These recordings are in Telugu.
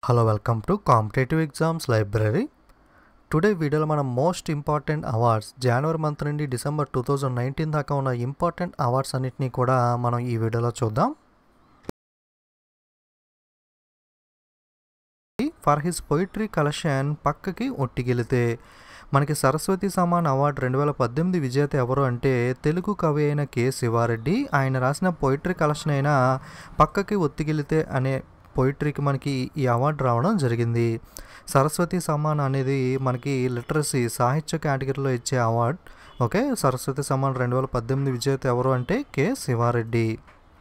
Hello welcome to competitive exams library today వీడియోలో మనం most important awards January month నుండి డిసెంబర్ టూ థౌజండ్ నైన్టీన్ దాకా ఉన్న ఇంపార్టెంట్ అవార్డ్స్ అన్నిటినీ కూడా మనం ఈ వీడియోలో చూద్దాం ఫర్ హిస్ పొయిట్రీ కలెక్షన్ పక్కకి ఒట్టిగెలితే మనకి సరస్వతి సమాన్ అవార్డు రెండు వేల పద్దెనిమిది విజేత ఎవరు అంటే తెలుగు కవి అయిన కె శివారెడ్డి ఆయన రాసిన పొయిట్రీ కలెక్షన్ అయిన పక్కకి ఒత్తిగిలితే అనే పొయిట్రీకి మనకి ఈ అవార్డు రావడం జరిగింది సరస్వతి సమ్మాన్ అనేది మనకి లిటరసీ సాహిత్య కేటగిరీలో ఇచ్చే అవార్డ్ ఓకే సరస్వతి సమ్మాన్ రెండు వేల పద్దెనిమిది విజేత ఎవరు అంటే K Siva Reddy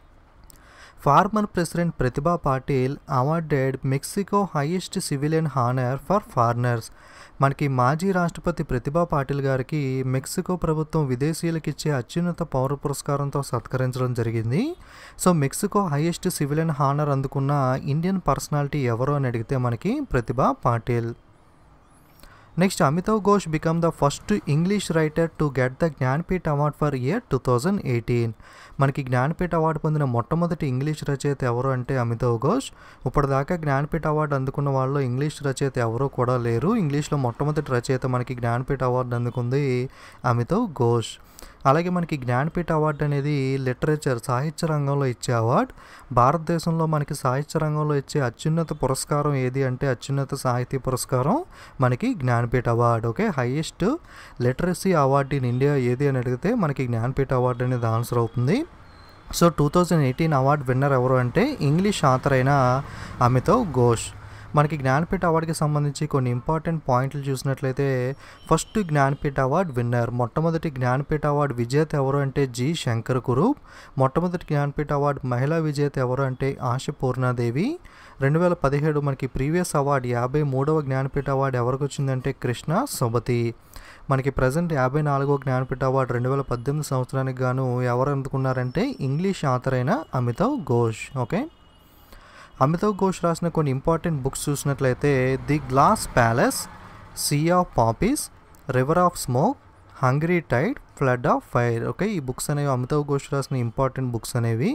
former president Pratibha Patil awarded Mexico highest civilian honour for foreigners మనకి మాజీ రాష్ట్రపతి ప్రతిభా పాటిల్ గారికి మెక్సికో ప్రభుత్వం విదేశీయులకు ఇచ్చే అత్యున్నత పౌర పురస్కారంతో సత్కరించడం జరిగింది so Mexico highest civilian honour అందుకున్న ఇండియన్ పర్సనాలిటీ ఎవరు అని అడిగితే మనకి Pratibha Patil next Amitav Ghosh become the first English writer to get the Jnanpith award for year two thousand eighteen మనకి జ్ఞాన్పీఠ్ అవార్డు పొందిన మొట్టమొదటి ఇంగ్లీష్ రచయిత ఎవరు అంటే అమితావ్ ఘోష్ ఇప్పటిదాకా జ్ఞాన్పీఠ్ అవార్డు అందుకున్న వాళ్ళు ఇంగ్లీష్ రచయిత ఎవరు కూడా లేరు ఇంగ్లీష్లో మొట్టమొదటి రచయిత మనకి జ్ఞాన్పీఠ్ అవార్డు అందుకుంది అమితావ్ ఘోష్ అలాగే మనకి జ్ఞాన్పీఠ అవార్డు అనేది లిటరేచర్ సాహిత్య రంగంలో ఇచ్చే అవార్డు భారతదేశంలో మనకి సాహిత్య రంగంలో ఇచ్చే అత్యున్నత పురస్కారం ఏది అంటే అత్యున్నత సాహితీ పురస్కారం మనకి Jnanpith award okay highest literacy award in India ఏది అని అడిగితే మనకి జ్ఞాన్పీఠ అవార్డు అనేది ఆన్సర్ అవుతుంది so two thousand eighteen award winner ఎవరు అంటే ఇంగ్లీష్ ఆథర్ అయిన అమితావ్ ఘోష్ మనకి జ్ఞానపీఠ అవార్డుకి సంబంధించి కొన్ని ఇంపార్టెంట్ పాయింట్లు చూసినట్లయితే ఫస్ట్ జ్ఞానపీఠ అవార్డు విన్నర్ మొట్టమొదటి జ్ఞానపీఠ అవార్డు విజేత ఎవరు అంటే జి శంకర్ కురూప్ మొట్టమొదటి జ్ఞానపీఠ అవార్డు మహిళా విజేత ఎవరు అంటే ఆశ పూర్ణాదేవి రెండు వేల పదిహేడు మనకి ప్రీవియస్ అవార్డు యాభై మూడవ జ్ఞానపీఠ అవార్డు ఎవరికి వచ్చిందంటే కృష్ణ సుమతి మనకి ప్రజెంట్ యాభై నాలుగో జ్ఞానపీఠ అవార్డు రెండు వేల పద్దెనిమిది సంవత్సరానికి గాను ఎవరు అందుకున్నారంటే ఇంగ్లీష్ ఆథర్ అయిన అమితావ్ ఘోష్ ఓకే అమితావ్ ఘోష్ రాసిన కొన్ని ఇంపార్టెంట్ బుక్స్ చూసినట్లయితే The Glass Palace Sea of Poppies River of Smoke Hungry Tide Flood of Fire okay ఈ బుక్స్ అనేవి అమితావ్ ఘోష్ రాసిన ఇంపార్టెంట్ బుక్స్ అనేవి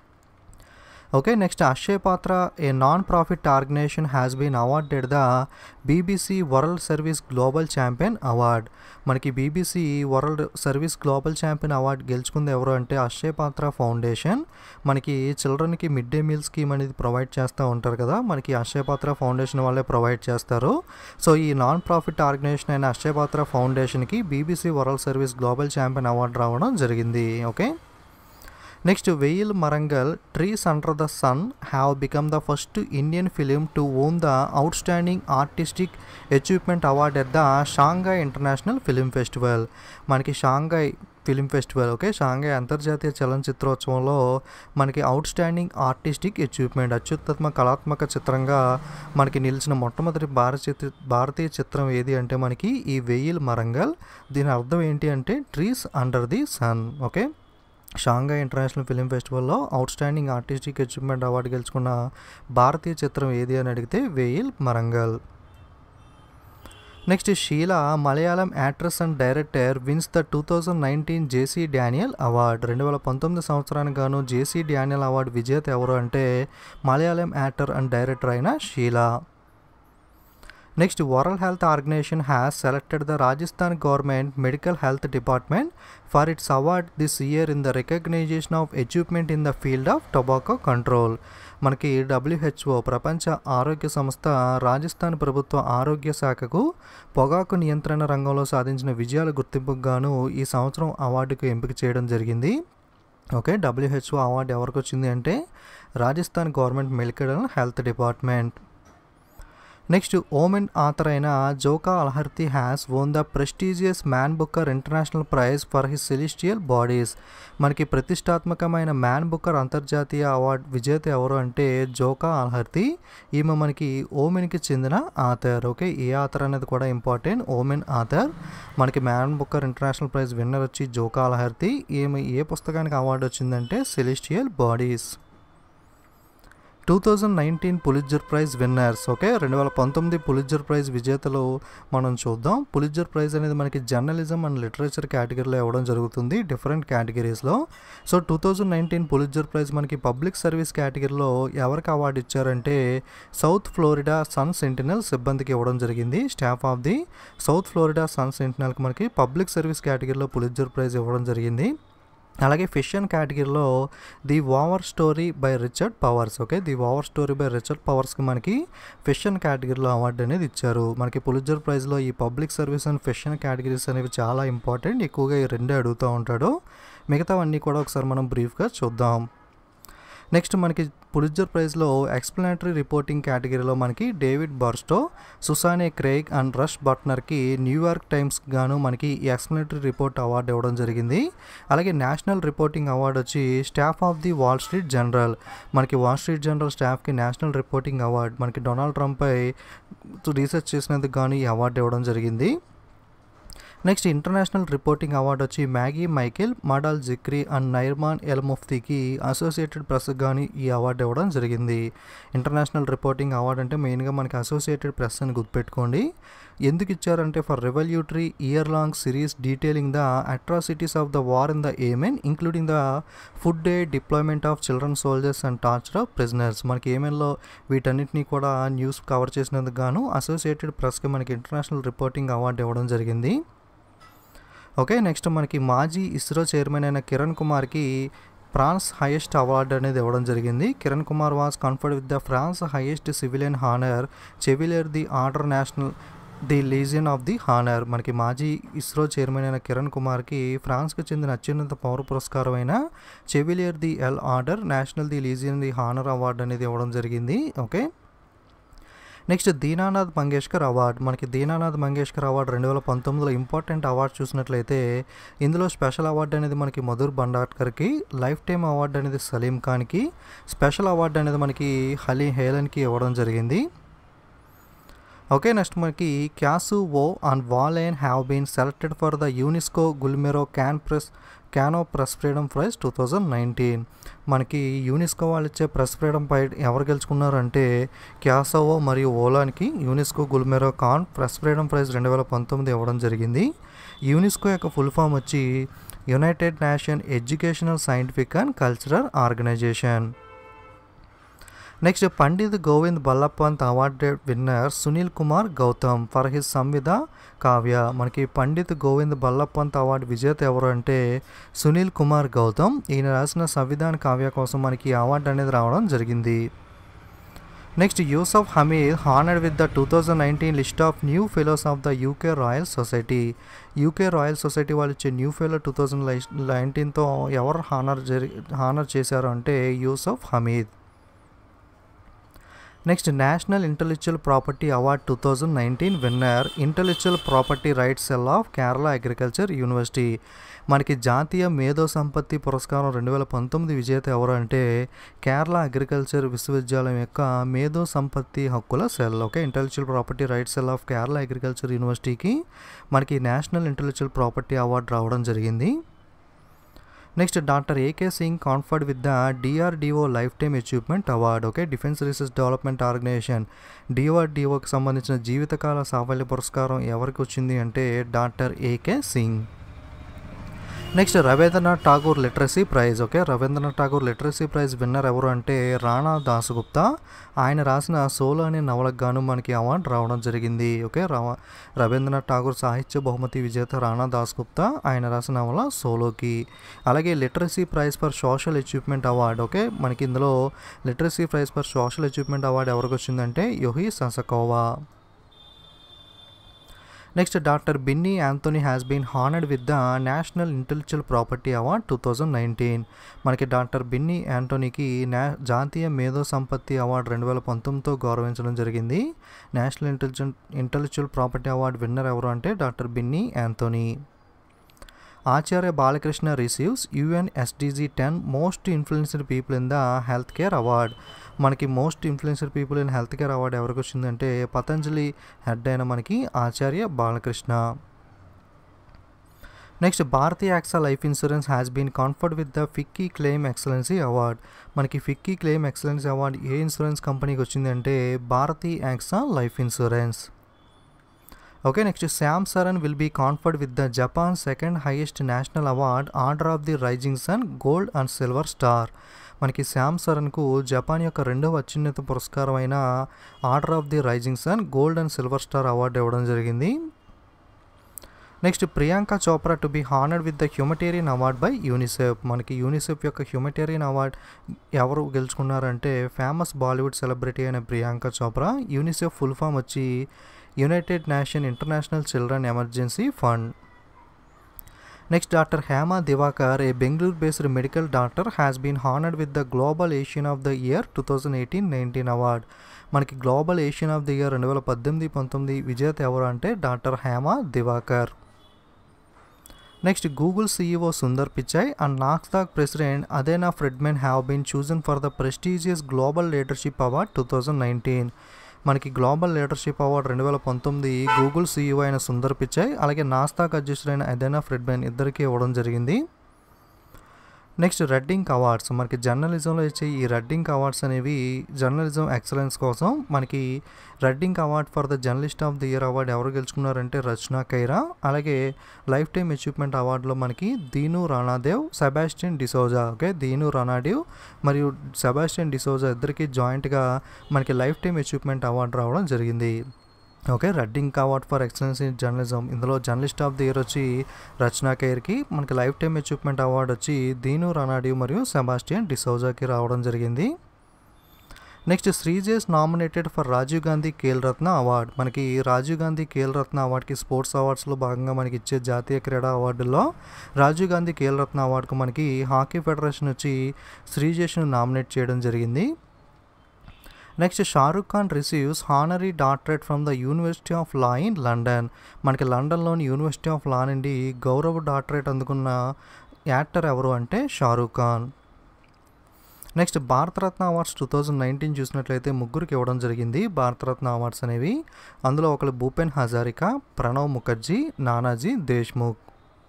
okay next Akshaya Patra a non profit organisation has been awarded the BBC World Service Global Champion award మనకి BBC World Service Global Champion award గెలుచుకుంది ఎవరు అంటే అక్షయ్ పాత్ర ఫౌండేషన్ మనకి చిల్డ్రన్కి మిడ్ డే మీల్ స్కీమ్ అనేది ప్రొవైడ్ చేస్తూ ఉంటారు కదా మనకి అక్షయ్ పాత్ర ఫౌండేషన్ వాళ్ళే ప్రొవైడ్ చేస్తారు సో ఈ నాన్ ప్రాఫిట్ ఆర్గనైజేషన్ అయిన అక్షయ్ పాత్ర ఫౌండేషన్కి BBC World Service Global Champion award రావడం జరిగింది okay next Veyil Marangal trees under the sun have become the first Indian film to won the outstanding artistic achievement award at the Shanghai international film Festival మనకి Shanghai film festival okay Shanghai అంతర్జాతీయ చలనచిత్రోత్సవంలో మనకి అవుట్ స్టాండింగ్ ఆర్టిస్టిక్ అచీవ్మెంట్ అత్యుత్తమ కళాత్మక చిత్రంగా మనకి నిలిచిన మొట్టమొదటి భారత భారతీయ చిత్రం ఏది అంటే మనకి ఈ వెయిల్ మరంగల్ దీని అర్థం ఏంటి అంటే trees under the sun okay Shanghai international film ఫెస్టివల్లో outstanding artistic achievement award గెలుచుకున్న భారతీయ చిత్రం ఏది అని అడిగితే Veyilmarangal next Sheela Malayalam actress and director wins the two thousand nineteen JC Daniel award రెండు వేల పంతొమ్మిది సంవత్సరానికి గాను జేసీ డానియల్ అవార్డు విజేత ఎవరు అంటే మలయాళం యాక్టర్ అండ్ డైరెక్టర్ అయిన Sheela next world health organisation has selected the Rajasthan government medical health department for its award this year in the recognition of achievement in the field of tobacco control మనకి డబ్ల్యూహెచ్ఓ ప్రపంచ ఆరోగ్య సంస్థ రాజస్థాన్ ప్రభుత్వ ఆరోగ్య శాఖకు పొగాకు నియంత్రణ రంగంలో సాధించిన విజయాల గుర్తింపుకు గాను ఈ సంవత్సరం అవార్డుకు ఎంపిక చేయడం జరిగింది ఓకే డబ్ల్యూహెచ్ఓ అవార్డు ఎవరికి వచ్చింది అంటే Rajasthan government medical health department next Oman author అయిన Jokha Alharthi has won the prestigious Man Booker international prize for his celestial bodies మనకి ప్రతిష్టాత్మకమైన మ్యాన్ బుక్కర్ అంతర్జాతీయ అవార్డు విజేత ఎవరు అంటే జోకా అల్హర్తి ఈమె మనకి ఓమెన్కి చెందిన ఆథర్ ఓకే ఏ ఆథర్ అనేది కూడా ఇంపార్టెంట్ ఓమెన్ ఆథర్ మనకి man Booker international prize winner వచ్చి జోకా అల్హర్తి ఈమె ఏ పుస్తకానికి అవార్డు వచ్చిందంటే celestial bodies two thousand nineteen Pulitzer prize winners okay రెండు వేల పంతొమ్మిది పులిజర్ ప్రైజ్ విజేతలు మనం చూద్దాం పులిజర్ ప్రైజ్ అనేది మనకి జర్నలిజం అండ్ లిటరేచర్ కేటగిరీలో ఇవ్వడం జరుగుతుంది డిఫరెంట్ కేటగిరీస్లో so two thousand nineteen Pulitzer prize మనకి పబ్లిక్ సర్వీస్ కేటగిరీలో ఎవరికి అవార్డు ఇచ్చారంటే సౌత్ ఫ్లోరిడా సన్ సెంటినల్ సిబ్బందికి ఇవ్వడం జరిగింది staff of the South Florida Sun సెంటినల్కి మనకి పబ్లిక్ సర్వీస్ కేటగిరీలో పులిజర్ ప్రైజ్ ఇవ్వడం జరిగింది అలాగే ఫిషన్ కేటగిరీలో the overstory by Richard Powers okay the overstory by Richard పవర్స్కి మనకి ఫిషన్ కేటగిరీలో అవార్డు అనేది ఇచ్చారు మనకి పులిజర్ ప్రైజ్లో ఈ public service and fiction categories అనేవి చాలా ఇంపార్టెంట్ ఎక్కువగా ఈ రెండే అడుగుతూ ఉంటాడు మిగతావన్నీ కూడా ఒకసారి మనం బ్రీఫ్గా చూద్దాం నెక్స్ట్ మనకి పులిజర్ ప్రైజ్లో ఎక్స్ప్లెనేటరీ రిపోర్టింగ్ కేటగిరీలో మనకి David Barstow Susanne Craig and Russ బట్నర్కి న్యూయార్క్ టైమ్స్ గాను మనకి ఈ ఎక్స్ప్లెనేటరీ రిపోర్ట్ అవార్డు ఇవ్వడం జరిగింది అలాగే నేషనల్ రిపోర్టింగ్ అవార్డు వచ్చి staff of the Wall Street Journal మనకి వాల్ స్ట్రీట్ జనరల్ స్టాఫ్కి నేషనల్ రిపోర్టింగ్ అవార్డు మనకి డొనాల్డ్ ట్రంప్పై రీసెర్చ్ చేసినందుకు గాను ఈ అవార్డు ఇవ్వడం జరిగింది నెక్స్ట్ ఇంటర్నేషనల్ రిపోర్టింగ్ అవార్డు వచ్చి Maggie Michael Maad Zikry and Nariman El ముఫ్తీకి అసోసియేటెడ్ ప్రెస్ కానీ ఈ అవార్డు ఇవ్వడం జరిగింది ఇంటర్నేషనల్ రిపోర్టింగ్ అవార్డు అంటే మెయిన్గా మనకి అసోసియేటెడ్ ప్రెస్ అని గుర్తుపెట్టుకోండి ఎందుకు ఇచ్చారంటే for revelatory year long series detailing the atrocities of the war in the Yemen including the food aid deployment of children soldiers and torture of prisoners మనకి ఏమెన్లో వీటన్నిటిని కూడా న్యూస్ కవర్ చేసినందుకు గాను అసోసియేటెడ్ ప్రెస్కి మనకి ఇంటర్నేషనల్ రిపోర్టింగ్ అవార్డు ఇవ్వడం జరిగింది ఓకే నెక్స్ట్ మనకి మాజీ ఇస్రో చైర్మన్ అయిన కిరణ్ కుమార్కి ఫ్రాన్స్ హైయెస్ట్ అవార్డు అనేది ఇవ్వడం జరిగింది Kiran Kumar was conferred with the France highest civilian honour chevalier the order national the legion of the honour మనకి మాజీ ఇస్రో చైర్మన్ అయిన కిరణ్ కుమార్కి ఫ్రాన్స్కి చెందిన అత్యున్నత పౌర పురస్కారం అయిన chevalier the L order national the legion the honour award అనేది ఇవ్వడం జరిగింది okay next Dinanath Mangeshkar award మనకి దీనానాథ్ మంగేష్కర్ అవార్డు రెండు వేల పంతొమ్మిదిలో ఇంపార్టెంట్ అవార్డు చూసినట్లయితే ఇందులో స్పెషల్ అవార్డు అనేది మనకి మధుర్ బండార్కర్కి లైఫ్ టైమ్ అవార్డు అనేది సలీం ఖాన్కి స్పెషల్ అవార్డు అనేది మనకి హలీ హేలన్కి ఇవ్వడం జరిగింది ఓకే నెక్స్ట్ మనకి Kyaw Soe Oo and Wa Lone have been selected for the UNESCO Guillermo Cano press Cano press freedom prize two thousand nineteen మనకి యూనిస్కో వాళ్ళు ఇచ్చే ప్రెస్ ఫ్రీడమ్ పై ఎవరు గెలుచుకున్నారంటే క్యాసోవో మరియు ఓలాన్కి UNESCO Guillermo Cano press freedom prize రెండు వేల పంతొమ్మిది ఇవ్వడం జరిగింది యూనిస్కో యొక్క ఫుల్ ఫామ్ వచ్చి United Nation Educational Scientific and Cultural Organisation next Pandit Govind Ballabh Pant award winner Sunil Kumar Gautam for his సంవిధ Kavya మనకి పండిత్ గోవింద్ బల్లప్పంత్ అవార్డు విజేత ఎవరు అంటే సునీల్ కుమార్ గౌతమ్ ఈయన రాసిన సంవిధాన్ కావ్య కోసం మనకి ఈ అవార్డు అనేది రావడం జరిగింది next Yusuf Hamied honoured with the two thousand nineteen list of new fellows of the UK Royal Society UK Royal Society వాళ్ళు ఇచ్చే న్యూ ఫెలో టూ థౌజండ్ నైన్టీన్తో ఎవరు హానర్ జరి హానర్ చేశారు అంటే Yusuf Hamied next national intellectual property award two thousand nineteen winner intellectual property rights cell of Kerala agriculture university మనకి జాతీయ మేధో సంపత్తి పురస్కారం రెండు వేల పంతొమ్మిది విజేత ఎవరు అంటే కేరళ అగ్రికల్చర్ విశ్వవిద్యాలయం యొక్క మేధో సంపత్తి హక్కుల cell okay intellectual property rights cell of Kerala agriculture యూనివర్సిటీకి మనకి నేషనల్ ఇంటలెక్చువల్ ప్రాపర్టీ అవార్డు రావడం జరిగింది next doctor AK Singh conferred with the DRDO lifetime achievement award okay defence research development organisation డిఆర్డిఓకి సంబంధించిన జీవితకాల సాఫల్య పురస్కారం ఎవరికి వచ్చింది అంటే doctor AK Singh next Rabindranath Tagore literacy prize okay Rabindranath Tagore literacy prize winner ఎవరు అంటే రాణా దాసగుప్తా ఆయన రాసిన సోలో అనే నవలకు గాను మనకి అవార్డు రావడం జరిగింది ఓకే రవ రవీంద్రనాథ్ ఠాగూర్ సాహిత్య బహుమతి విజేత రాణా దాసగుప్తా ఆయన రాసిన నవల సోలోకి అలాగే literacy prize for social achievement award okay మనకి ఇందులో literacy prize for social achievement award ఎవరికి వచ్చిందంటే Yohei Sasakawa next doctor Binny Anthony has been honoured with the national intellectual property award two thousand nineteen మనకి డాక్టర్ బిన్నీ యాంటోనీకి నే జాతీయ మేధో సంపత్తి అవార్డు రెండు వేల పంతొమ్మిదితో గౌరవించడం జరిగింది national intelligent intellectual property award winner ఎవరు అంటే doctor Binny Anthony Acharya Balakrishna receives UNSDG ten most influenced people in the health care award మనకి most influenced people in health care award ఎవరికి వచ్చిందంటే పతంజలి హెడ్ అయిన మనకి Acharya Balakrishna next Bharti AXA life insurance has been conferred with the FICCI claim excellency award మనకి ఫిక్కీ క్లెయిమ్ ఎక్సలెన్సీ అవార్డ్ ఏ ఇన్సూరెన్స్ కంపెనీకి వచ్చింది అంటే Bharti hacksaw life insurance okay next Shyam Saran will be conferred with the Japan second highest national award order of the rising sun gold and silver star మనకి శామ్ సరన్కు జపాన్ యొక్క రెండవ అత్యున్నత పురస్కారం అయిన order of the rising sun gold and silver star award ఇవ్వడం జరిగింది next Priyanka Chopra to be honoured with the humanitarian award by UNICEF మనకి యూనిసెఫ్ యొక్క హ్యూమటేరియన్ అవార్డ్ ఎవరు గెలుచుకున్నారంటే ఫేమస్ బాలీవుడ్ సెలబ్రిటీ అయిన Priyanka Chopra UNICEF full form వచ్చి United Nation international Children Emergency Fund next doctor Hema Divakar a Bengaluru based medical doctor has been honoured with the global Asian of the year two thousand eighteen nineteen award మనకి global Asian of the year రెండు వేల పద్దెనిమిది పంతొమ్మిది విజేత ఎవరు అంటే doctor Hema Divakar next Google CEO Sundar Pichai and Nasdaq president Adena Friedman have been chosen for the prestigious global leadership award two thousand nineteen మనకి గ్లోబల్ లీడర్షిప్ అవార్డ్ రెండు వేల పంతొమ్మిది గూగుల్ సీఈఓ అయిన సుందర్ పిచాయ్ అలాగే నాస్తాక్ అధ్యక్షుడైన అదేనా ఫ్రెడ్మెన్ ఇద్దరికీ ఇవ్వడం జరిగింది నెక్స్ట్ రెడ్డింగ్ అవార్డ్స్ మనకి జర్నలిజంలో ఇచ్చే ఈ రెడ్డింగ్ అవార్డ్స్ అనేవి జర్నలిజం ఎక్సలెన్స్ కోసం మనకి RedInk award for the journalist of the year award ఎవరు గెలుచుకున్నారంటే రచనా కైరా అలాగే లైఫ్ టైమ్ అచీవ్మెంట్ అవార్డులో మనకి దీను రాణాదేవ్ సెబాస్టియన్ డిసోజా ఓకే దీను రాణాదేవ్ మరియు సెబాస్టియన్ డిసోజా ఇద్దరికి జాయింట్గా మనకి లైఫ్ టైమ్ అచీవ్మెంట్ అవార్డు రావడం జరిగింది okay RedInk award for excellence in journalism ఇందులో జర్నలిస్ట్ ఆఫ్ ది ఇయర్ వచ్చి రచనా కేర్కి మనకి లైఫ్ టైమ్ అచీవ్మెంట్ అవార్డు వచ్చి దీను రనాడి మరియు సెబాస్టియన్ డిసౌజాకి రావడం జరిగింది next Sreejesh nominated for Rajiv Gandhi Khel Ratna award మనకి రాజీవ్ గాంధీ ఖేల్ రత్న అవార్డుకి స్పోర్ట్స్ అవార్డ్స్లో భాగంగా మనకి ఇచ్చే జాతీయ క్రీడా అవార్డుల్లో రాజీవ్ గాంధీ ఖేల్ రత్న అవార్డుకు మనకి హాకీ ఫెడరేషన్ వచ్చి శ్రీజేష్ను నామినేట్ చేయడం జరిగింది next Shahrukh Khan receives honorary doctorate from the university of law in London మనకి లండన్లోని యూనివర్సిటీ ఆఫ్ లా నుండి గౌరవ డాక్టరేట్ అందుకున్న యాక్టర్ ఎవరు అంటే Shahrukh Khan next Bharat Ratna awards two thousand nineteen చూసినట్లయితే ముగ్గురికి ఇవ్వడం జరిగింది భారతరత్న అవార్డ్స్ అనేవి అందులో ఒకరు Bhupen Hazarika Pranab Mukherjee Nanaji Deshmukh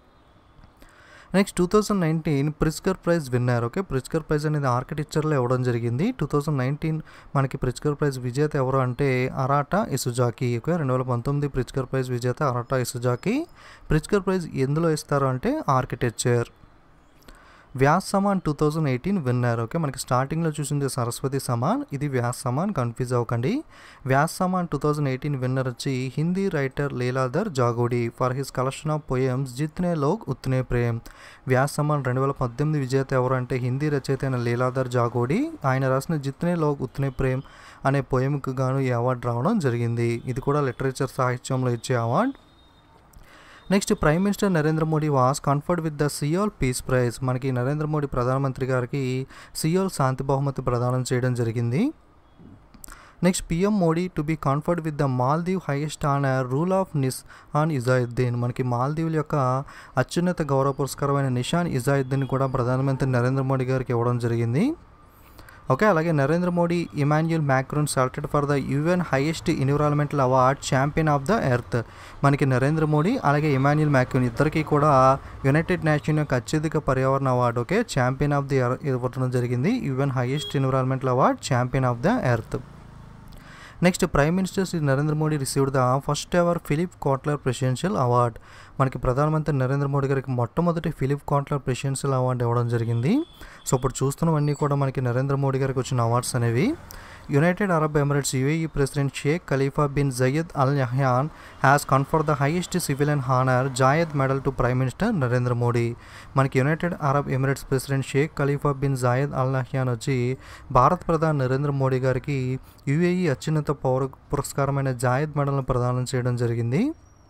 next two thousand nineteen Pritzker prize winner okay Pritzker prize అనేది ఆర్కిటెక్చర్లో ఇవ్వడం జరిగింది టూ థౌజండ్ నైన్టీన్ మనకి ప్రిస్కర్ ప్రైజ్ విజేత ఎవరు అంటే అరాటా ఇసుజాకి ఓకే రెండు వేల పంతొమ్మిది ప్రిస్కర్ ప్రైజ్ విజేత అరాటా ఇసుజాకి ప్రిస్కర్ ప్రైజ్ ఎందులో ఇస్తారు అంటే architecture Vyas Samman two thousand eighteen winner okay మనకి స్టార్టింగ్లో చూసింది సరస్వతి సమాన్ ఇది వ్యాస్ సమాన్ కన్ఫ్యూజ్ అవ్వకండి Vyas Samman two thousand eighteen winner వచ్చి Hindi writer Leeladhar Jagudi for his collection of poems Jitne Log Utne Prem Vyas Samman రెండు వేల పద్దెనిమిది విజేత ఎవరు అంటే హిందీ రచయిత అయిన లీలాధర్ జాగోడి ఆయన రాసిన జిత్నే లోక్ ఉత్నే ప్రేమ్ అనే పోయమ్కి గాను ఈ అవార్డు రావడం జరిగింది ఇది కూడా లిటరేచర్ సాహిత్యంలో ఇచ్చే award next prime minister Narendra Modi was conferred with the Seoul peace prize మనకి నరేంద్ర మోడీ ప్రధానమంత్రి గారికి సియోల్ శాంతి బహుమతి ప్రదానం చేయడం జరిగింది next PM Modi to be conferred with the Maldive highest honour rule of Nishan Izzuddeen మనకి మాల్దీవుల యొక్క అత్యున్నత గౌరవ పురస్కారమైన నిషాన్ ఇజాయుద్దీన్ కూడా ప్రధానమంత్రి నరేంద్ర మోడీ గారికి ఇవ్వడం జరిగింది ఓకే అలాగే Narendra Modi Emmanuel Macron selected for the UN highest environmental award champion of the earth మనకి నరేంద్ర మోడీ అలాగే ఇమాన్యుల్ మ్యాక్రోన్ ఇద్దరికి కూడా యునైటెడ్ నేషన్ యొక్క అత్యధిక పర్యావరణ award okay champion of the ఇవ్వడం జరిగింది UN highest environmental award champion of the earth next prime minister Shri Narendra Modi received the first ever Philip Kotler presidential award మనకి ప్రధానమంత్రి నరేంద్ర మోడీ గారికి మొట్టమొదటి ఫిలిప్ కాట్లర్ ప్రెసిడెన్షియల్ అవార్డు ఇవ్వడం జరిగింది సో ఇప్పుడు చూస్తున్నవన్నీ కూడా మనకి నరేంద్ర మోడీ గారికి వచ్చిన అవార్డ్స్ అనేవి United Arab Emirates UAE president Sheikh Khalifa bin Zayed Al Nahyan has confer the highest civilian honour Zayed medal to prime minister Narendra Modi మనకి United Arab Emirates president Sheikh Khalifa bin Zayed Al Nahyan వచ్చి భారత ప్రధాని నరేంద్ర మోడీ గారికి యుఏఈ అత్యున్నత పౌర పురస్కారమైన జాయద్ మెడల్ను ప్రదానం చేయడం జరిగింది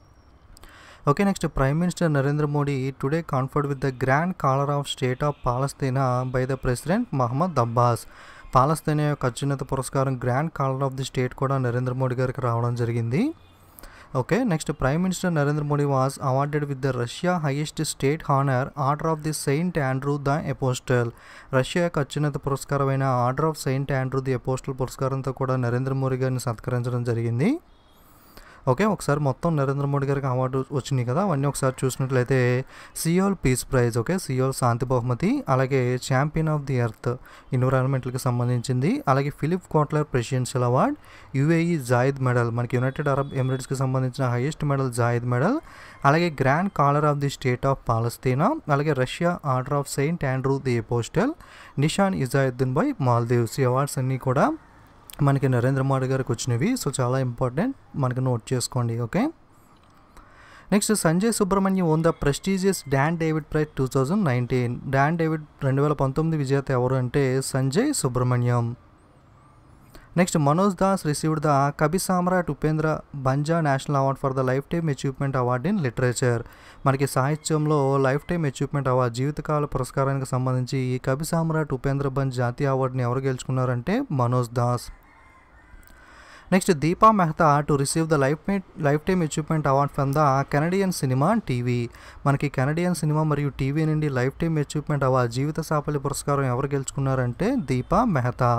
okay next prime minister Narendra Modi today conferred with the grand collar of state of Palestine by the president Mohammad Abbas Palestine యొక్క అత్యున్నత పురస్కారం grand collar of the state కూడా నరేంద్ర మోడీ గారికి రావడం జరిగింది okay next prime minister Narendra Modi was awarded with the Russia highest state honour order of the saint Andrew the apostle Russia యొక్క అత్యున్నత పురస్కారమైన order of saint Andrew the ఎపోస్టల్ పురస్కారంతో కూడా నరేంద్ర మోడీ గారిని సత్కరించడం జరిగింది ఓకే ఒకసారి మొత్తం నరేంద్ర మోడీ గారికి అవార్డు వచ్చినాయి కదా అవన్నీ ఒకసారి చూసినట్లయితే Seoul peace prize okay Seoul శాంతి బహుమతి అలాగే ఛాంపియన్ ఆఫ్ ది ఎర్త్ ఎన్విరాన్మెంట్కి సంబంధించింది అలాగే Philip Kotler presidential award UAE Zayed medal మనకి యునైటెడ్ అరబ్ ఎమిరేట్స్కి సంబంధించిన హైయెస్ట్ మెడల్ జాయిద్ మెడల్ అలాగే grand collar of the state of Palestine అలాగే Russia order of saint Andrew the apostle Nishan Izzuddeen by Maldives ఈ అవార్డ్స్ అన్నీ కూడా మనకి నరేంద్ర మోడీ గారికి వచ్చినవి సో చాలా ఇంపార్టెంట్ మనకి నోట్ చేసుకోండి okay next Sanjay Subrahmanyam won the prestigious Dan David prize two thousand nineteen Dan David రెండు వేల పంతొమ్మిది విజేత ఎవరు అంటే Sanjay Subrahmanyam next Manoj Das received the Kavi Samrat Upendra Bhanja national award for the lifetime achievement award in literature మనకి సాహిత్యంలో లైఫ్ టైమ్ అచీవ్మెంట్ అవార్డ్ జీవితకాల పురస్కారానికి సంబంధించి ఈ కవి సామ్రాట్ ఉపేంద్ర బంజ్ జాతీయ అవార్డుని ఎవరు గెలుచుకున్నారంటే Manoj Das next Deepa Mehta to receive the life mate lifetime achievement award from the Canadian cinema TV మనకి కెనడియన్ సినిమా మరియు టీవీ నుండి లైఫ్ టైమ్ అచీవ్మెంట్ అవార్డ్ జీవిత సాఫల్య పురస్కారం ఎవరు గెలుచుకున్నారంటే Deepa Mehta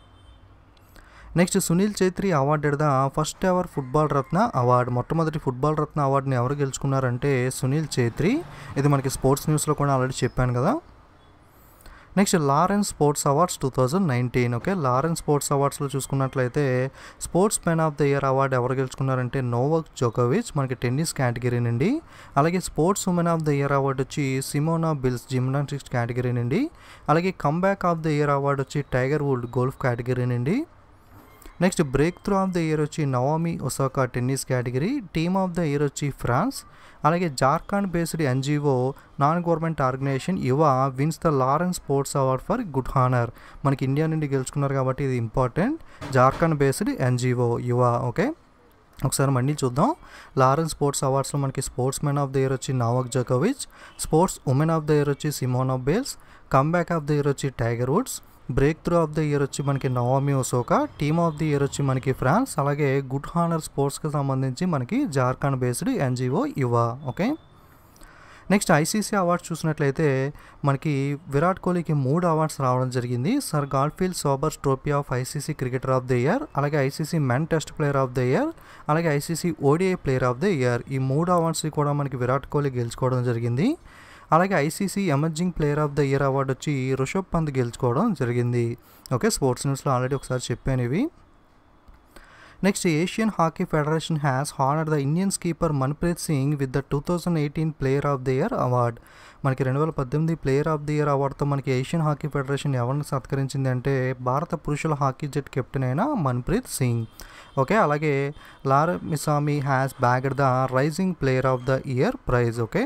next Sunil Chhetri awarded the first ever football Ratna award మొట్టమొదటి ఫుట్బాల్ రత్న అవార్డుని ఎవరు గెలుచుకున్నారంటే సునీల్ ఛేత్రి ఇది మనకి స్పోర్ట్స్ న్యూస్లో కూడా ఆల్రెడీ చెప్పాను కదా next Laureus sports awards two thousand nineteen okay Laureus sports అవార్డ్స్లో చూసుకున్నట్లయితే sportsmen of the year award ఎవరు గెలుచుకున్నారంటే నోవక్ జోకోవిచ్ మనకి టెన్నిస్ కేటగిరీ నుండి అలాగే sportswomen of the year award వచ్చి సిమోనా బిల్స్ జిమ్నాస్టిక్స్ కేటగిరీ నుండి అలాగే comeback of the year award వచ్చి టైగర్ వుడ్ గోల్ఫ్ కేటగిరీ నుండి next breakthrough of the year వచ్చి Naomi Osaka tennis category team of the year వచ్చి ఫ్రాన్స్ అలాగే Jharkhand based NGO non government organisation Yuwa wins the Laureus sports award for good honour మనకి ఇండియా నుండి గెలుచుకున్నారు కాబట్టి ఇది important Jharkhand based NGO Yuwa okay ఒకసారి మళ్ళీ చూద్దాం లారెన్స్ స్పోర్ట్స్ అవార్డ్స్లో మనకి sportsmen of the year వచ్చి నావక్ జకోవిచ్ sportswomen of the year వచ్చి Simone of Biles comeback of the year వచ్చి Tiger Woods breakthrough of the year వచ్చి మనకి Naomi ఒసోకా team of the year వచ్చి మనకి ఫ్రాన్స్ అలాగే గుడ్ హానర్ స్పోర్ట్స్కి సంబంధించి మనకి Jharkhand based NGO Yuwa okay next ICC awards చూసినట్లయితే మనకి విరాట్ కోహ్లీకి మూడు అవార్డ్స్ రావడం జరిగింది sir Garfield Sobers trophy of ICC cricketer of the year అలాగే ICC men test player of the year అలాగే ICC ODI player of the year ఈ మూడు అవార్డ్స్ కూడా మనకి విరాట్ కోహ్లీ గెలుచుకోవడం జరిగింది అలాగే ICC emerging player of the year award వచ్చి రుషబ్ పంత్ గెలుచుకోవడం జరిగింది ఓకే స్పోర్ట్స్ న్యూస్లో ఆల్రెడీ ఒకసారి చెప్పాను ఇవి next Asian hockey federation has honour the Indian skipper Manpreet Singh with the two thousand eighteen player of the year award మనకి రెండు వేల పద్దెనిమిది ప్లేయర్ ఆఫ్ ది ఇయర్ అవార్డుతో మనకి ఏషియన్ హాకీ ఫెడరేషన్ ఎవరిని సత్కరించింది అంటే భారత పురుషుల హాకీ జట్ కెప్టెన్ అయిన మన్ప్రీత్ సింగ్ ఓకే అలాగే Lalremsiami has bagged the rising player of the year prize okay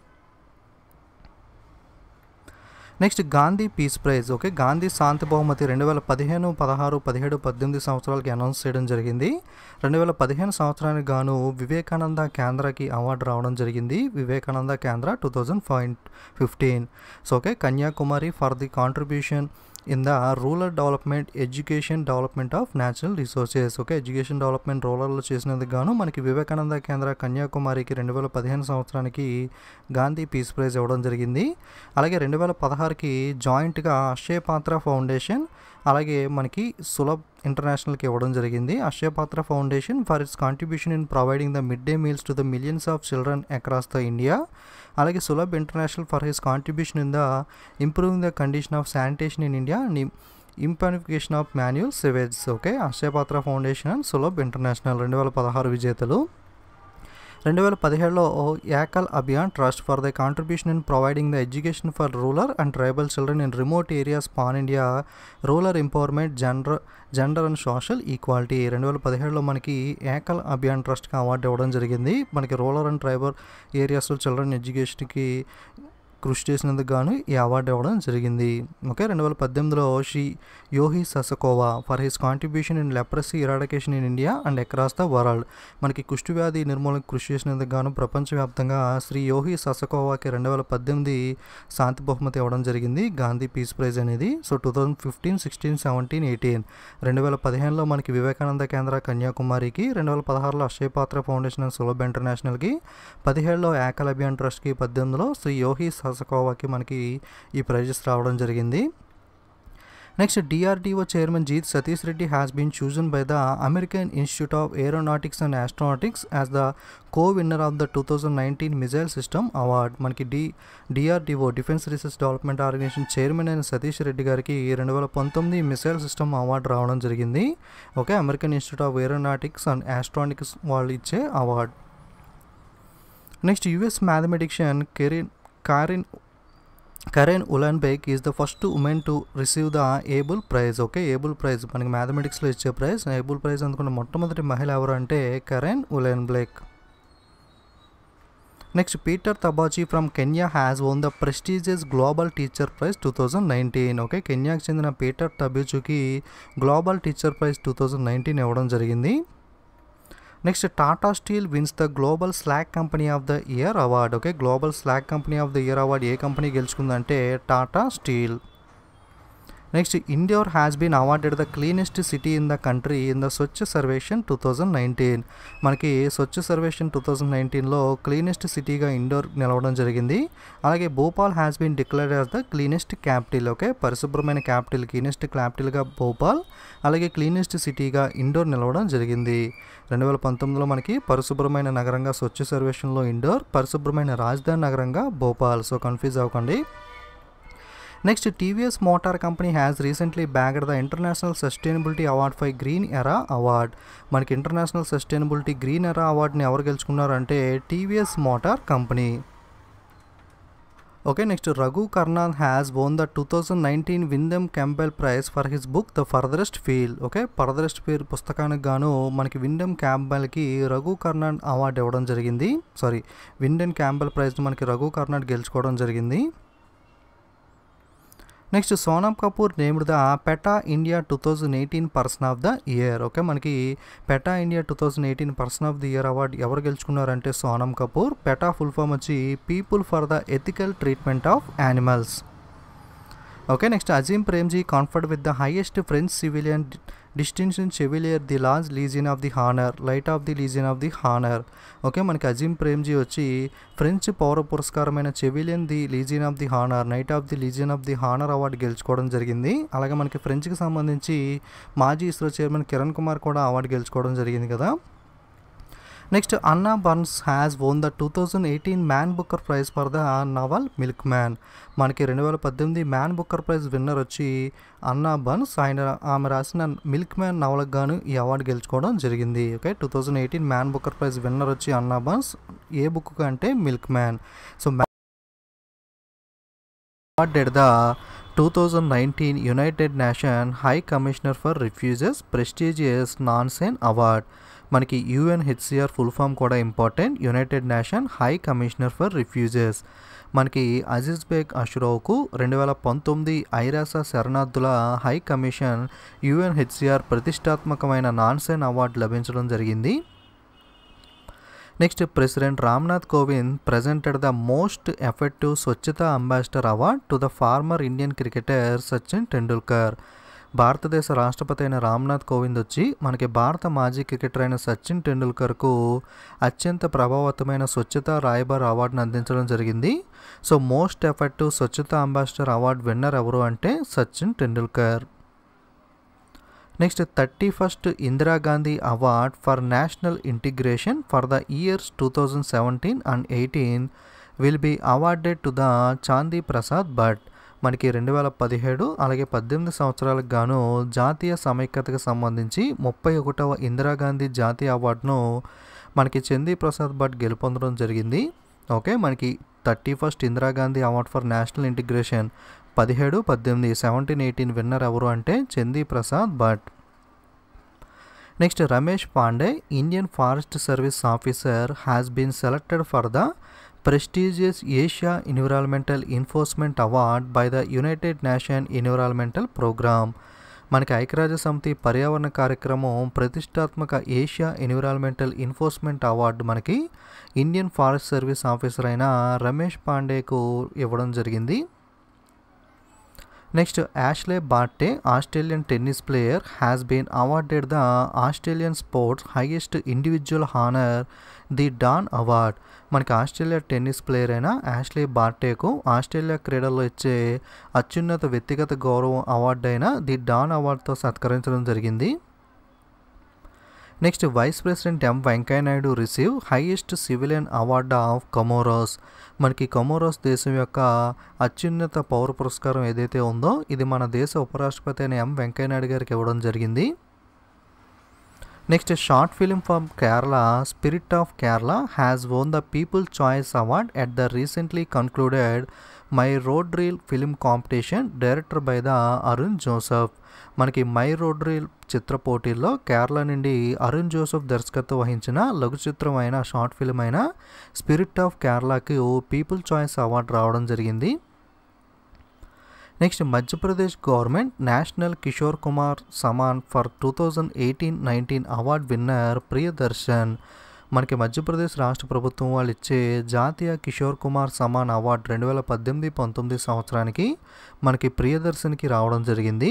next Gandhi peace prize okay Gandhi శాంతి బహుమతి రెండు వేల పదిహేను పదహారు పదిహేడు పద్దెనిమిది సంవత్సరాలకి అనౌన్స్ చేయడం జరిగింది రెండు వేల పదిహేను సంవత్సరానికి గాను వివేకానంద కేంద్రకి అవార్డు రావడం జరిగింది Vivekananda Kendra two thousand five fifteen so okay Kanyakumari for the contribution in the rural development education development of natural resources okay education development రూరల్లో చేసినందుకు గాను మనకి వివేకానంద కేంద్ర కన్యాకుమారికి రెండు వేల పదిహేను సంవత్సరానికి గాంధీ పీస్ ప్రైజ్ ఇవ్వడం జరిగింది అలాగే రెండు వేల పదహారుకి జాయింట్గా అక్షయ పాత్ర ఫౌండేషన్ అలాగే మనకి సులభ్ ఇంటర్నేషనల్కి ఇవ్వడం జరిగింది Akshaya Patra foundation for its contribution in providing the midday meals to the millions of children across the India అలాగే Sulabh international for his contribution in the improving the condition of sanitation in India emancipation of manual sewage okay Akshaya Patra foundation and Sulabh international రెండు వేల పదహారు విజేతలు రెండు వేల పదిహేడులో Ekal Abhiyan trust for the contribution in providing the education for rural and tribal children in remote areas pan India rural empowerment gender gender and social equality రెండు వేల పదిహేడులో మనకి ఏకల్ అభియాన్ ట్రస్ట్కి అవార్డు ఇవ్వడం జరిగింది మనకి రూరల్ అండ్ ట్రైబల్ ఏరియాస్లో చిల్డ్రన్ ఎడ్యుకేషన్కి కృషి చేసినందుకు గాను ఈ అవార్డు ఇవ్వడం జరిగింది ఓకే రెండు వేల పద్దెనిమిదిలో Shri Yohei Sasakawa for his contribution in leprosy eradication in India and across the world మనకి కుష్టి వ్యాధి నిర్మూలనకు కృషి చేసినందుకు గాను ప్రపంచవ్యాప్తంగా శ్రీ యోహి ససకోవాకి రెండు వేల పద్దెనిమిది శాంతి బహుమతి ఇవ్వడం జరిగింది గాంధీ పీస్ ప్రైజ్ అనేది so two thousand fifteen sixteen seventeen eighteen రెండు వేల పదిహేనులో మనకి వివేకానంద కేంద్ర కన్యాకుమారికి రెండు వేల పదహారులో అక్షయ పాత్ర ఫౌండేషన్ అండ్ సులభ్ ఇంటర్నేషనల్కి పదిహేడులో ఏకల్ అభియాన్ ట్రస్ట్కి పద్దెనిమిదిలో శ్రీ యోహి ససకోవాకి మనకి ఈ ప్రైజెస్ రావడం జరిగింది next DRDO chairman G Satheesh Reddy has been chosen by the American institute of aeronautics and astronautics as the co winner of the two thousand nineteen missile system award మనకి D DRDO defence research development organisation chairman అయిన సతీష్ రెడ్డి గారికి రెండు వేల పంతొమ్మిది మిసైల్ సిస్టమ్ అవార్డు రావడం జరిగింది okay American institute of aeronautics and astronautics వాళ్ళు ఇచ్చే award next US mathematician Karen Karen Karen Uhlenbeck is the first women to receive the Abel prize okay Abel prize మనకి మ్యాథమెటిక్స్లో ఇచ్చే ప్రైజ్ ఏబుల్ ప్రైజ్ అందుకున్న మొట్టమొదటి మహిళ ఎవరు అంటే Karen Uhlenbeck next Peter Tabichi from Kenya has won the prestigious global teacher prize two thousand nineteen okay కెన్యాకి చెందిన పీటర్ తబిచుకి global teacher prize two thousand nineteen ఇవ్వడం జరిగింది next Tata steel wins the global slag company of the year award okay global slag company of the year award ఏ కంపెనీ గెలుచుకుందంటే Tata steel next Indore has been awarded the cleanest city in the country in the Swachh Survekshan two thousand nineteen మనకి స్వచ్ఛ సర్వేషన్ టూ థౌజండ్ నైన్టీన్లో క్లీనెస్ట్ సిటీగా ఇండోర్ నిలవడం జరిగింది అలాగే Bhopal has been declared as the cleanest capital okay పరిశుభ్రమైన క్యాపిటల్ క్లీనెస్ట్ క్యాపిటల్గా భోపాల్ అలాగే క్లీనెస్ట్ సిటీగా ఇండోర్ నిలవడం జరిగింది రెండు వేల పంతొమ్మిదిలో మనకి పరిశుభ్రమైన నగరంగా స్వచ్ఛ సర్వేషన్లో ఇండోర్ పరిశుభ్రమైన రాజధాని నగరంగా భోపాల్ సో కన్ఫ్యూజ్ అవ్వకండి next TVS motor company has recently bagged the international sustainability award for green era award మనకి ఇంటర్నేషనల్ సస్టైనబిలిటీ గ్రీన్ ఎరా అవార్డ్ని ఎవరు గెలుచుకున్నారంటే TVS motor company okay next Raghu Karnad has won the two thousand nineteen Windham Campbell prize for his book the farthest field okay farthest field పుస్తకానికి గాను మనకి విండెమ్ క్యాంబెల్కి రఘు కర్నాడ్ అవార్డు ఇవ్వడం జరిగింది సారీ విండెన్ క్యాంబెల్ ప్రైజ్ మనకి రఘు కర్నాడ్ గెలుచుకోవడం జరిగింది next Sonam Kapoor named the PETA India two thousand eighteen person of the year okay మనకి PETA India two thousand eighteen person of the year award ఎవరు గెలుచుకున్నారంటే Sonam Kapoor PETA full form వచ్చి people for the ethical treatment of animals okay next Azim Premji conferred with the highest French civilian distinction chevalier the lodge legion of the honour knight of the legion of the honour okay మనకి అజీమ్ ప్రేమ్జీ వచ్చి ఫ్రెంచ్ పౌర పురస్కారమైన chevalier the legion of the honour knight of the legion of the honour award గెలుచుకోవడం జరిగింది అలాగే మనకి ఫ్రెంచ్కి సంబంధించి మాజీ ఇస్రో చైర్మన్ కిరణ్ కుమార్ కూడా అవార్డు గెలుచుకోవడం జరిగింది కదా next Anna Burns has won the two thousand eighteen man Booker prize for the novel milkman మనకి రెండు వేల పద్దెనిమిది మ్యాన్ బుక్కర్ ప్రైజ్ విన్నర్ వచ్చి అన్నా బర్న్స్ ఆయన ఆమె రాసిన మిల్క్ మ్యాన్ నవలకు గాను ఈ అవార్డు గెలుచుకోవడం జరిగింది okay two thousand eighteen man Booker prize winner వచ్చి అన్నా బర్న్స్ ఏ బుక్ అంటే milkman so awarded the 2019 United Nations High Commissioner for Refugees prestigious Nansen award మనకి యుఎన్హెచ్సిఆర్ ఫుల్ ఫామ్ కూడా important united nation high commissioner for refugees మనకి అజీజ్ బేగ్ అష్రోవ్కు రెండు వేల పంతొమ్మిది ఐరాస శరణార్థుల హై కమిషన్ యుఎన్హెచ్సిఆర్ ప్రతిష్టాత్మకమైన నాన్సెన్ అవార్డు లభించడం జరిగింది next president Ramnath Kovind presented the most effective Swachhata ambassador award to the former Indian cricketer Sachin Tendulkar భారతదేశ రాష్ట్రపతి అయిన రామ్నాథ్ కోవింద్ వచ్చి మనకి భారత మాజీ క్రికెటర్ అయిన సచిన్ టెండూల్కర్కు అత్యంత ప్రభావతమైన స్వచ్ఛత రాయబార్ అవార్డును అందించడం జరిగింది so most effective Swachhata ambassador award winner ఎవరు అంటే Sachin Tendulkar next thirty first Indira Gandhi award for national integration for the years two thousand seventeen and eighteen will be awarded to the Chandi Prasad Bhatt మనకి రెండు వేల పదిహేడు అలాగే పద్దెనిమిది సంవత్సరాలకు గాను జాతీయ సమైక్యతకు సంబంధించి ముప్పై ఒకటవ ఇందిరాగాంధీ జాతీయ అవార్డును మనకి చందీ ప్రసాద్ భట్ గెలుపొందడం జరిగింది ఓకే మనకి thirty first Indira Gandhi award for national integration పదిహేడు పద్దెనిమిది సెవెంటీన్ ఎయిటీన్ విన్నర్ ఎవరు అంటే Chandi Prasad Bhatt next Ramesh Pandey Indian forest service officer has been selected for the prestigious Asia environmental enforcement award by the United nation environmental programme మనకి ఐక్యరాజ్య సమితి పర్యావరణ కార్యక్రమం ప్రతిష్టాత్మక ఏషియా ఎన్విరాన్మెంటల్ ఎన్ఫోర్స్మెంట్ అవార్డు మనకి ఇండియన్ ఫారెస్ట్ సర్వీస్ ఆఫీసర్ అయిన రమేష్ పాండేకు ఇవ్వడం జరిగింది next Ashleigh Barty Australian tennis player has been awarded the Australian sports highest individual honour the Don award మనకి ఆస్ట్రేలియా టెన్నిస్ ప్లేయర్ అయిన యాష్లే బార్టేకు ఆస్ట్రేలియా క్రీడల్లో ఇచ్చే అత్యున్నత వ్యక్తిగత గౌరవం అవార్డు అయిన ది డాన్ అవార్డుతో సత్కరించడం జరిగింది next vice president M Venkaiah Naidu receive highest civilian award of Comoros మనకి కమోరోస్ దేశం యొక్క అత్యున్నత పౌర పురస్కారం ఏదైతే ఉందో ఇది మన దేశ ఉపరాష్ట్రపతి అయిన ఎం వెంకయ్యనాయుడు గారికి ఇవ్వడం జరిగింది next short film from Kerala spirit of Kerala has won the people choice award at the recently concluded my road reel film competition director by the Arun Joseph మనకి మై రోడ్ రీల్ చిత్ర పోటీల్లో కేరళ నుండి అరుణ్ జోసఫ్ దర్శకత్వం వహించిన లఘు చిత్రం అయిన షార్ట్ ఫిల్మ్ అయిన స్పిరిట్ ఆఫ్ కేరళకి పీపుల్ చాయిస్ అవార్డు రావడం జరిగింది next Madhya Pradesh government national Kishore Kumar Samman for two thousand eighteen nineteen award winner Priyadarshan మనకి మధ్యప్రదేశ్ రాష్ట్ర ప్రభుత్వం వాళ్ళు ఇచ్చే జాతీయ కిషోర్ కుమార్ సమాన్ అవార్డు రెండు వేల పద్దెనిమిది పంతొమ్మిది సంవత్సరానికి మనకి ప్రియదర్శన్కి రావడం జరిగింది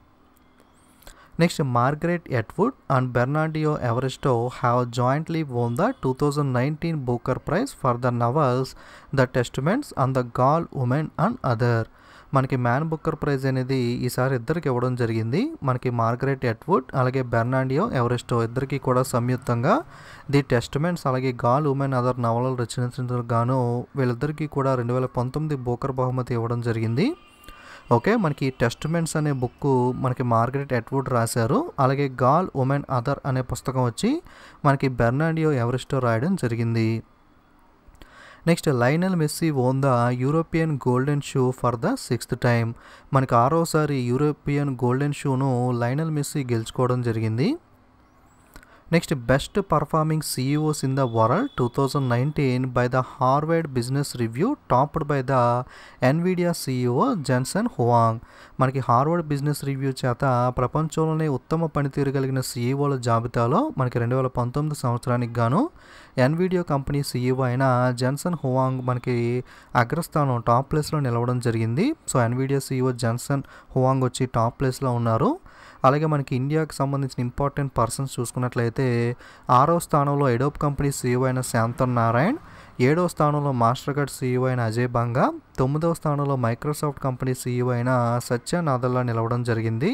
next Margaret Atwood and Bernardine Evaristo have jointly won the two thousand nineteen Booker prize for the novels the testaments and the girl woman and other మనకి మ్యాన్ బుక్కర్ ప్రైజ్ అనేది ఈసారి ఇద్దరికి ఇవ్వడం జరిగింది మనకి మార్గరెట్ ఎట్వుడ్ అలాగే బెర్నాడియో ఎవరెస్టో ఇద్దరికి కూడా సంయుక్తంగా ది టెస్టిమెంట్స్ అలాగే గాల్ ఉమెన్ అదర్ నవలలు రచించినందుకు గాను వీళ్ళిద్దరికీ కూడా రెండు వేల పంతొమ్మిది బూకర్ బహుమతి ఇవ్వడం జరిగింది ఓకే మనకి టెస్ట్మెంట్స్ అనే బుక్ మనకి మార్గరెట్ ఎట్వుడ్ రాశారు అలాగే గాల్ ఉమెన్ అదర్ అనే పుస్తకం వచ్చి మనకి బెర్నాడియో ఎవరెస్టో రాయడం జరిగింది next Lionel Messi won the European golden shoe for the sixth time మనకి ఆరోసారి యూరోపియన్ గోల్డెన్ షూను లైనల్ మెస్సీ గెలుచుకోవడం జరిగింది next best performing CEOs in the world two thousand nineteen by the Harvard business review topped by the Nvidia CEO Jensen Huang మనకి హార్వర్డ్ బిజినెస్ రివ్యూ చేత ప్రపంచంలోనే ఉత్తమ పనితీరు కలిగిన సీఈఓల జాబితాలో మనకి రెండు వేల పంతొమ్మిది సంవత్సరానికి గాను ఎన్విడియో కంపెనీ సీఈఓ అయిన జెన్సన్ హువాంగ్ మనకి అగ్రస్థానం టాప్ ప్లేస్లో నిలవడం జరిగింది so Nvidia CEO Jensen Huang వచ్చి టాప్ ప్లేస్లో ఉన్నారు అలాగే మనకి ఇండియాకి సంబంధించిన ఇంపార్టెంట్ పర్సన్స్ చూసుకున్నట్లయితే ఆరో స్థానంలో ఎడోప్ కంపెనీ సీఈఓ అయిన శాంతన్ నారాయణ్ ఏడో స్థానంలో మాస్టర్ కార్డ్ సీఈఓ అయిన అజయ్ బంగా తొమ్మిదవ స్థానంలో మైక్రోసాఫ్ట్ కంపెనీ సీఈఓ అయిన సత్య నాదల్లా నిలవడం జరిగింది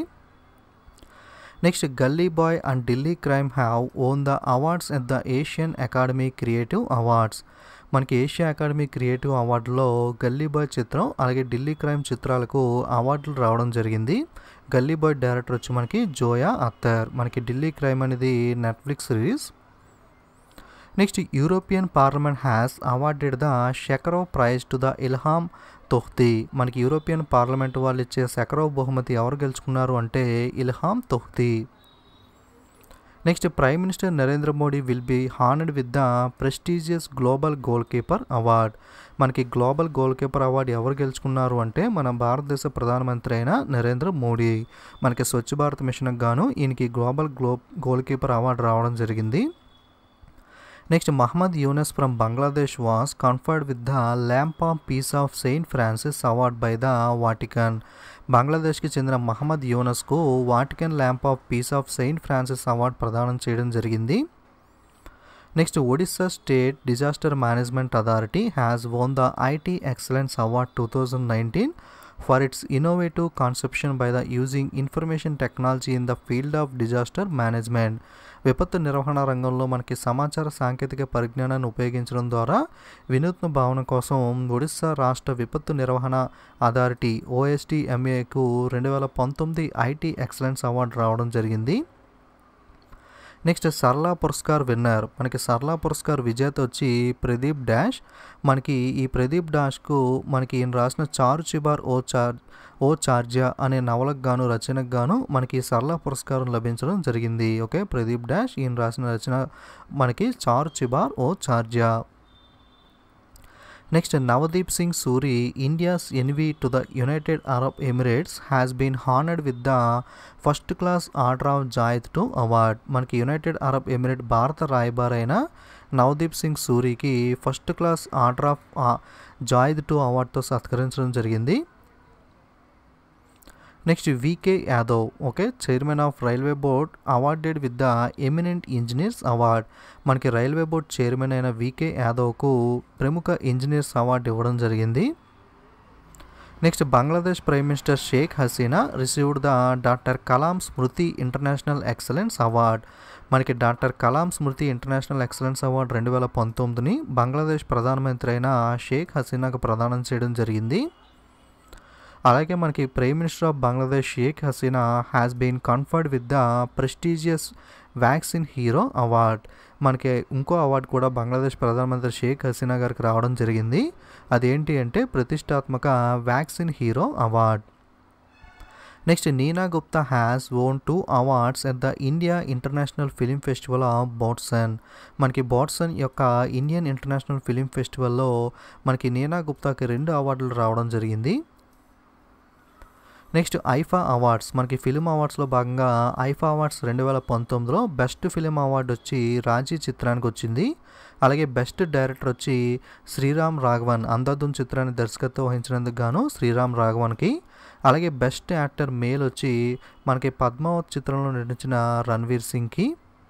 next Gully Boy and Delhi Crime have won the awards at the Asian academy creative awards మనకి ఏషియా అకాడమీ క్రియేటివ్ అవార్డులో గల్లీ బాయ్ చిత్రం అలాగే ఢిల్లీ క్రైమ్ చిత్రాలకు అవార్డులు రావడం జరిగింది గల్లీ బాయ్ డైరెక్టర్ వచ్చి మనకి జోయా అత్తర్ మనకి ఢిల్లీ క్రైమ్ అనేది Netflix series next European parliament has awarded the Sakharov prize to the Ilham Tohti మనకి యూరోపియన్ పార్లమెంట్ వాళ్ళు ఇచ్చే శకరో బహుమతి ఎవరు గెలుచుకున్నారు అంటే Ilham Tohti next prime minister Narendra Modi will be honoured with the prestigious global goal keeper award మనకి గ్లోబల్ గోల్ కీపర్ అవార్డు ఎవరు గెలుచుకున్నారు అంటే మన భారతదేశ ప్రధానమంత్రి అయిన నరేంద్ర మోడీ మనకి స్వచ్ఛ భారత్ మిషన్కి గాను ఈయనకి గ్లోబల్ గ్లో గోల్ కీపర్ అవార్డు రావడం జరిగింది next Muhammad Yunus from Bangladesh was conferred with the lamp of peace of Saint Francis award by the Vatican బంగ్లాదేశ్కి చెందిన మహమ్మద్ యూనస్కు Vatican lamp of peace of Saint Francis award ప్రదానం చేయడం జరిగింది next Odisha state disaster management authority has won the IT excellence award two thousand nineteen for its innovative conception by the using information technology in the field of disaster management విపత్తు నిర్వహణ రంగంలో మనకి సమాచార సాంకేతిక పరిజ్ఞానాన్ని ఉపయోగించడం ద్వారా వినూత్న భావన కోసం ఒడిస్సా రాష్ట్ర విపత్తు నిర్వహణ అథారిటీ ఓఎస్టీఎంఏకు రెండు వేల పంతొమ్మిది ఐటీ ఎక్సలెన్స్ అవార్డు రావడం జరిగింది నెక్స్ట్ సర్లా పురస్కార్ విన్నర్ మనకి సర్లా పురస్కార్ విజేత వచ్చి ప్రదీప్ డాష్ మనకి ఈ ప్రదీప్ డాష్కు మనకి ఈయన రాసిన చారు చిబార్ ఓ చార్ ఓ చార్జా అనే నవలకు గాను రచనకు గాను మనకి సర్లా పురస్కారం లభించడం జరిగింది ఓకే ప్రదీప్ డాష్ ఈయన రాసిన రచన మనకి చారు చిబార్ ఓ చార్జా next Navdeep Singh Suri India's envoy to the United Arab Emirates has been honoured with the first class order of Zayed two award మనకి యునైటెడ్ అరబ్ ఎమిరేట్ భారత రాయబారి అయిన నవదీప్ సింగ్ సూరికి first class order of Zayed two అవార్డుతో సత్కరించడం జరిగింది next VK Yadav okay chairman of railway board awarded with the eminent engineers award మనకి రైల్వే బోర్డ్ చైర్మన్ అయిన వికే యాదవ్కు ప్రముఖ ఇంజనీర్స్ అవార్డు ఇవ్వడం జరిగింది next Bangladesh prime minister Sheikh Hasina received the doctor Kalam Smriti international excellence award మనకి doctor Kalam Smriti international excellence award రెండు వేల పంతొమ్మిదిని బంగ్లాదేశ్ ప్రధానమంత్రి అయిన షేక్ హసీనాకు ప్రదానం చేయడం జరిగింది అలాగే మనకి prime minister of Bangladesh Sheikh Hasina has been conferred with the prestigious vaccine hero award మనకి ఇంకో అవార్డు కూడా బంగ్లాదేశ్ ప్రధానమంత్రి షేక్ హసీనా గారికి రావడం జరిగింది అదేంటి అంటే ప్రతిష్టాత్మక vaccine hero award next Neena Gupta has won two awards at the India international film festival of Boston మనకి బోట్సన్ యొక్క ఇండియన్ ఇంటర్నేషనల్ ఫిలిం ఫెస్టివల్లో మనకి నీనా గుప్తాకి రెండు అవార్డులు రావడం జరిగింది నెక్స్ట్ ఐఫా అవార్డ్స్ మనకి ఫిలిం అవార్డ్స్లో భాగంగా ఐఫా అవార్డ్స్ రెండు వేల పంతొమ్మిదిలో బెస్ట్ ఫిలిం అవార్డు వచ్చి రాజీ చిత్రానికి వచ్చింది అలాగే బెస్ట్ డైరెక్టర్ వచ్చి శ్రీరామ్ రాఘవన్ అంధాధున్ చిత్రాన్ని దర్శకత్వం వహించినందుకు గాను శ్రీరామ్ రాఘవన్కి అలాగే బెస్ట్ యాక్టర్ మేల్ వచ్చి మనకి పద్మావత్ చిత్రంలో నటించిన రణ్వీర్ సింగ్కి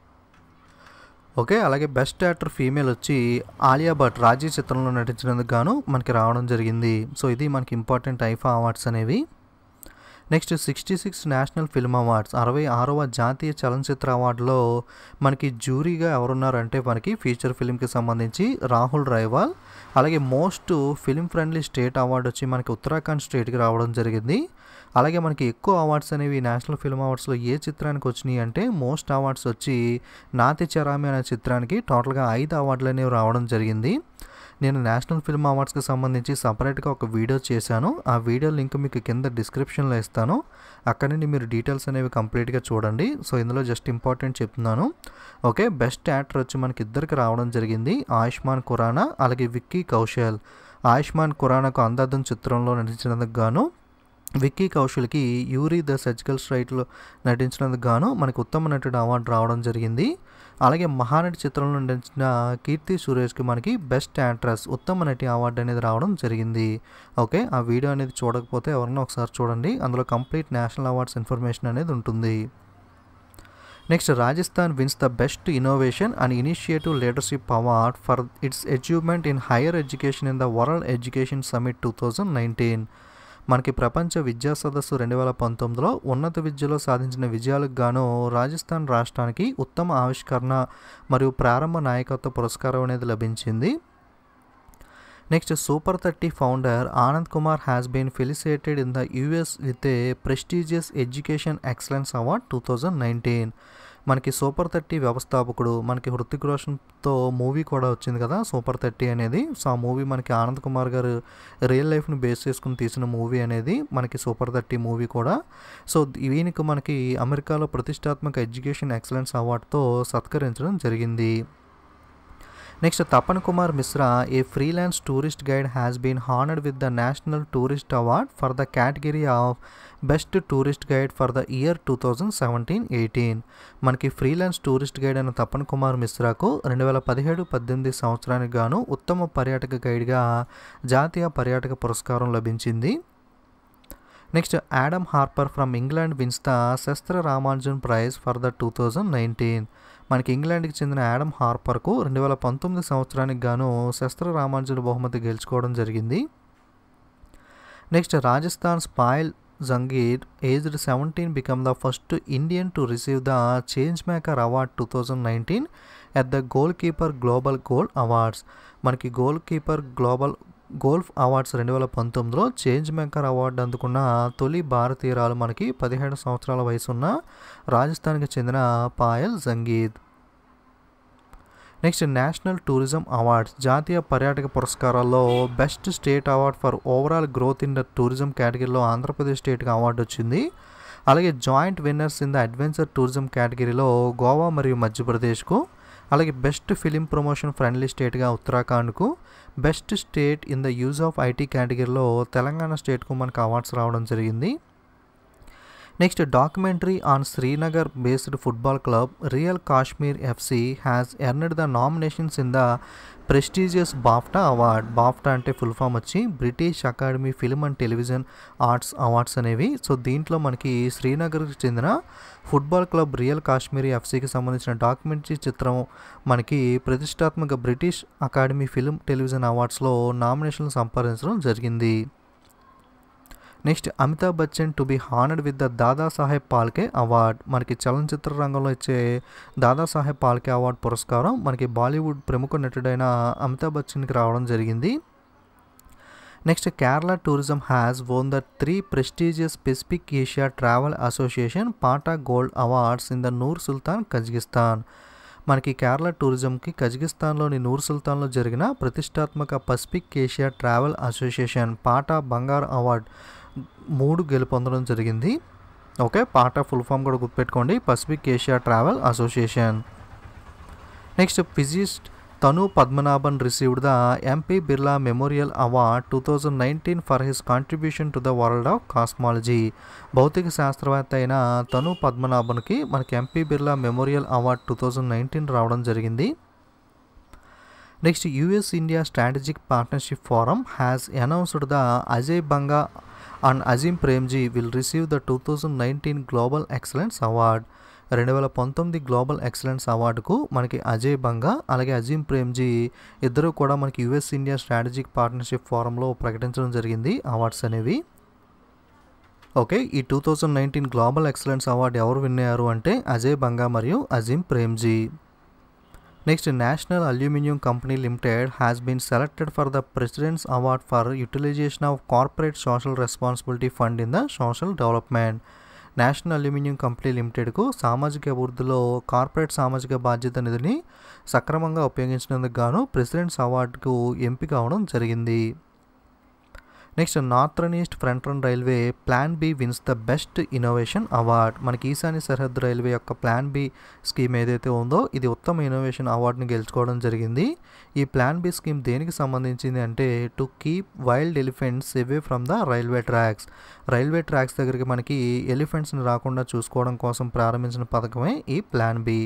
ఓకే అలాగే బెస్ట్ యాక్టర్ ఫీమేల్ వచ్చి ఆలియా భట్ రాజీ చిత్రంలో నటించినందుకు గాను మనకి రావడం జరిగింది సో ఇది మనకి ఇంపార్టెంట్ ఐఫా అవార్డ్స్ అనేవి next sixty six national film awards అరవై ఆరవ జాతీయ చలనచిత్ర అవార్డులో మనకి జ్యూరీగా ఎవరున్నారంటే మనకి ఫీచర్ ఫిల్మ్కి సంబంధించి రాహుల్ రైవాల్ అలాగే most film friendly state award వచ్చి మనకి ఉత్తరాఖండ్ స్టేట్కి రావడం జరిగింది అలాగే మనకి ఎక్కువ అవార్డ్స్ అనేవి నేషనల్ ఫిల్మ్ అవార్డ్స్లో ఏ చిత్రానికి వచ్చినాయి అంటే మోస్ట్ అవార్డ్స్ వచ్చి నాతి చరామి అనే చిత్రానికి టోటల్గా ఐదు అవార్డులు అనేవి రావడం జరిగింది నేను నేషనల్ ఫిల్మ్ అవార్డ్స్కి సంబంధించి సపరేట్గా ఒక వీడియో చేశాను ఆ వీడియో లింక్ మీకు కింద డిస్క్రిప్షన్లో ఇస్తాను అక్కడ నుండి మీరు డీటెయిల్స్ అనేవి కంప్లీట్గా చూడండి సో ఇందులో జస్ట్ ఇంపార్టెంట్ చెప్తున్నాను ఓకే బెస్ట్ యాక్టర్ వచ్చి మనకి ఇద్దరికి రావడం జరిగింది ఆయుష్మాన్ ఖురానా అలాగే విక్కీ కౌశల్ ఆయుష్మాన్ ఖురానాకు అందాదం చిత్రంలో నటించినందుకు గాను విక్కీ కౌశల్కి యూరి ద సర్జికల్ స్ట్రైట్లో నటించినందుకు గాను మనకు ఉత్తమ నటుడు అవార్డు రావడం జరిగింది అలాగే మహానటి చిత్రంలో నటించిన కీర్తి సురేష్కి మనకి బెస్ట్ యాక్ట్రెస్ ఉత్తమ నటి అవార్డు అనేది రావడం జరిగింది ఓకే ఆ వీడియో అనేది చూడకపోతే ఎవరన్నా ఒకసారి చూడండి అందులో కంప్లీట్ నేషనల్ అవార్డ్స్ ఇన్ఫర్మేషన్ అనేది ఉంటుంది next Rajasthan wins the best innovation and initiative leadership award for its achievement in higher education in the world education summit two thousand nineteen మనకి ప్రపంచ విద్యా సదస్సు రెండు వేల పంతొమ్మిదిలో ఉన్నత విద్యలో సాధించిన విజయాలకు గాను రాజస్థాన్ రాష్ట్రానికి ఉత్తమ ఆవిష్కరణ మరియు ప్రారంభ నాయకత్వ పురస్కారం అనేది లభించింది next super thirty founder Anand Kumar has been felicitated in the US with a prestigious education excellence award two thousand nineteen మనకి సూపర్ థర్టీ వ్యవస్థాపకుడు మనకి హృతిక్ రోషన్తో మూవీ కూడా వచ్చింది కదా సూపర్ థర్టీ అనేది సో ఆ మూవీ మనకి ఆనంద్ కుమార్ గారు రియల్ లైఫ్ని బేస్ చేసుకుని తీసిన మూవీ అనేది మనకి సూపర్ థర్టీ మూవీ కూడా సో ఈయనకు మనకి అమెరికాలో ప్రతిష్టాత్మక ఎడ్యుకేషన్ ఎక్సలెన్స్ అవార్డుతో సత్కరించడం జరిగింది next Tapan Kumar Mishra a freelance tourist guide has been honoured with the national tourist award for the category of best tourist guide for the year two thousand seventeen eighteen మనకి ఫ్రీలాన్స్ టూరిస్ట్ గైడ్ అయిన తపన్ కుమార్ మిశ్రాకు రెండు వేల పదిహేడు పద్దెనిమిది సంవత్సరానికి గాను ఉత్తమ పర్యాటక గైడ్గా జాతీయ పర్యాటక పురస్కారం లభించింది next Adam Harper from England wins the SASTRA Ramanujan prize for the two thousand nineteen మనకి ఇంగ్లాండ్కి చెందిన యాడమ్ హార్పర్కు రెండు వేల పంతొమ్మిది సంవత్సరానికి గాను శస్త్ర రామానుజుల బహుమతి గెలుచుకోవడం జరిగింది next Rajasthan Payal Jangid aged seventeen become the first Indian to receive the change maker award two thousand nineteen at the goal keeper global goal awards మనకి goal keeper global golf awards రెండు వేల పంతొమ్మిదిలో చేంజ్ మేకర్ అవార్డు అందుకున్న తొలి భారతీయురాలు మనకి పదిహేడు సంవత్సరాల వయసున్న రాజస్థాన్కి చెందిన Payal Jangid next national tourism awards జాతీయ పర్యాటక పురస్కారాల్లో best state award for overall growth in the tourism కేటగిరీలో ఆంధ్రప్రదేశ్ స్టేట్కి అవార్డు వచ్చింది అలాగే joint winners in the adventure tourism కేటగిరీలో గోవా మరియు మధ్యప్రదేశ్కు అలాగే బెస్ట్ ఫిలిం ప్రమోషన్ ఫ్రెండ్లీ స్టేట్గా ఉత్తరాఖండ్కు best state in the use of IT కేటగిరీలో తెలంగాణ స్టేట్కు మనకు అవార్డ్స్ రావడం జరిగింది next documentary on Srinagar based football club real Kashmir FC has earned the nominations in the prestigious BAFTA award BAFTA అంటే ఫుల్ ఫామ్ వచ్చి British academy film and television arts awards అనేవి సో దీంట్లో మనకి శ్రీనగర్కి చెందిన ఫుట్బాల్ క్లబ్ రియల్ కాశ్మీరీ ఎఫ్సీకి సంబంధించిన డాక్యుమెంటరీ చిత్రం మనకి ప్రతిష్టాత్మక బ్రిటిష్ అకాడమీ ఫిల్మ్ టెలివిజన్ అవార్డ్స్లో నామినేషన్లు సంపాదించడం జరిగింది next Amitabh Bachchan to be honoured with the Dadasaheb Phalke award మనకి చలనచిత్ర రంగంలో ఇచ్చే దాదాసాహెబ్ పాల్కే అవార్డ్ పురస్కారం మనకి బాలీవుడ్ ప్రముఖ నటుడైన అమితాబ్ బచ్చన్కి రావడం జరిగింది next Kerala tourism has won the three prestigious Pacific Asia travel association PATA gold awards in the Nur Sultan Kazakhstan మనకి కేరళ టూరిజంకి కజకిస్తాన్లోని నూర్ సుల్తాన్లో జరిగిన ప్రతిష్టాత్మక Pacific Asia travel association PATA బంగారు అవార్డ్ మూడు గెలుపొందడం జరిగింది ఓకే పాటా ఫుల్ ఫామ్ కూడా గుర్తుపెట్టుకోండి Pacific Asia travel association next physicist Thanu Padmanabhan received the MP Birla memorial award two thousand nineteen for his contribution to the world of cosmology భౌతిక శాస్త్రవేత్త అయిన తను పద్మనాభన్కి మనకి MP Birla memorial award two thousand nineteen రావడం జరిగింది next US India strategic partnership forum has announced the Ajay Banga and Azim Premji will receive the two thousand nineteen global excellence award రెండు వేల పంతొమ్మిది గ్లోబల్ ఎక్సలెన్స్ అవార్డుకు మనకి అజయ్ బంగా అలాగే అజీం ప్రేమ్జీ ఇద్దరు కూడా మనకి యుఎస్ ఇండియా స్ట్రాటజిక్ పార్ట్నర్షిప్ ఫోరంలో ప్రకటించడం జరిగింది అవార్డ్స్ అనేవి ఓకే ఈ two thousand nineteen global excellence award ఎవరు విన్ అయ్యారు అంటే అజయ్ బంగా మరియు Azim Premji next national aluminium company limited has been selected for the president's award for utilisation of corporate social responsibility fund in the social development national aluminium company లిమిటెడ్కు సామాజిక అభివృద్ధిలో కార్పొరేట్ సామాజిక బాధ్యత నిధిని సక్రమంగా ఉపయోగించినందుకు గాను ప్రెసిడెంట్స్ అవార్డుకు ఎంపిక అవడం జరిగింది next northern east frontier railway plan bee wins the best innovation award మనకి ఈశాన్య సరిహద్దు రైల్వే యొక్క ప్లాన్ బి స్కీమ్ ఏదైతే ఉందో ఇది ఉత్తమ ఇన్నోవేషన్ అవార్డుని గెలుచుకోవడం జరిగింది ఈ ప్లాన్ బి స్కీమ్ దేనికి సంబంధించింది అంటే to keep wild elephants away from the railway tracks railway tracks దగ్గరికి మనకి ఎలిఫెంట్స్ని రాకుండా చూసుకోవడం కోసం ప్రారంభించిన పథకమే ఈ plan bee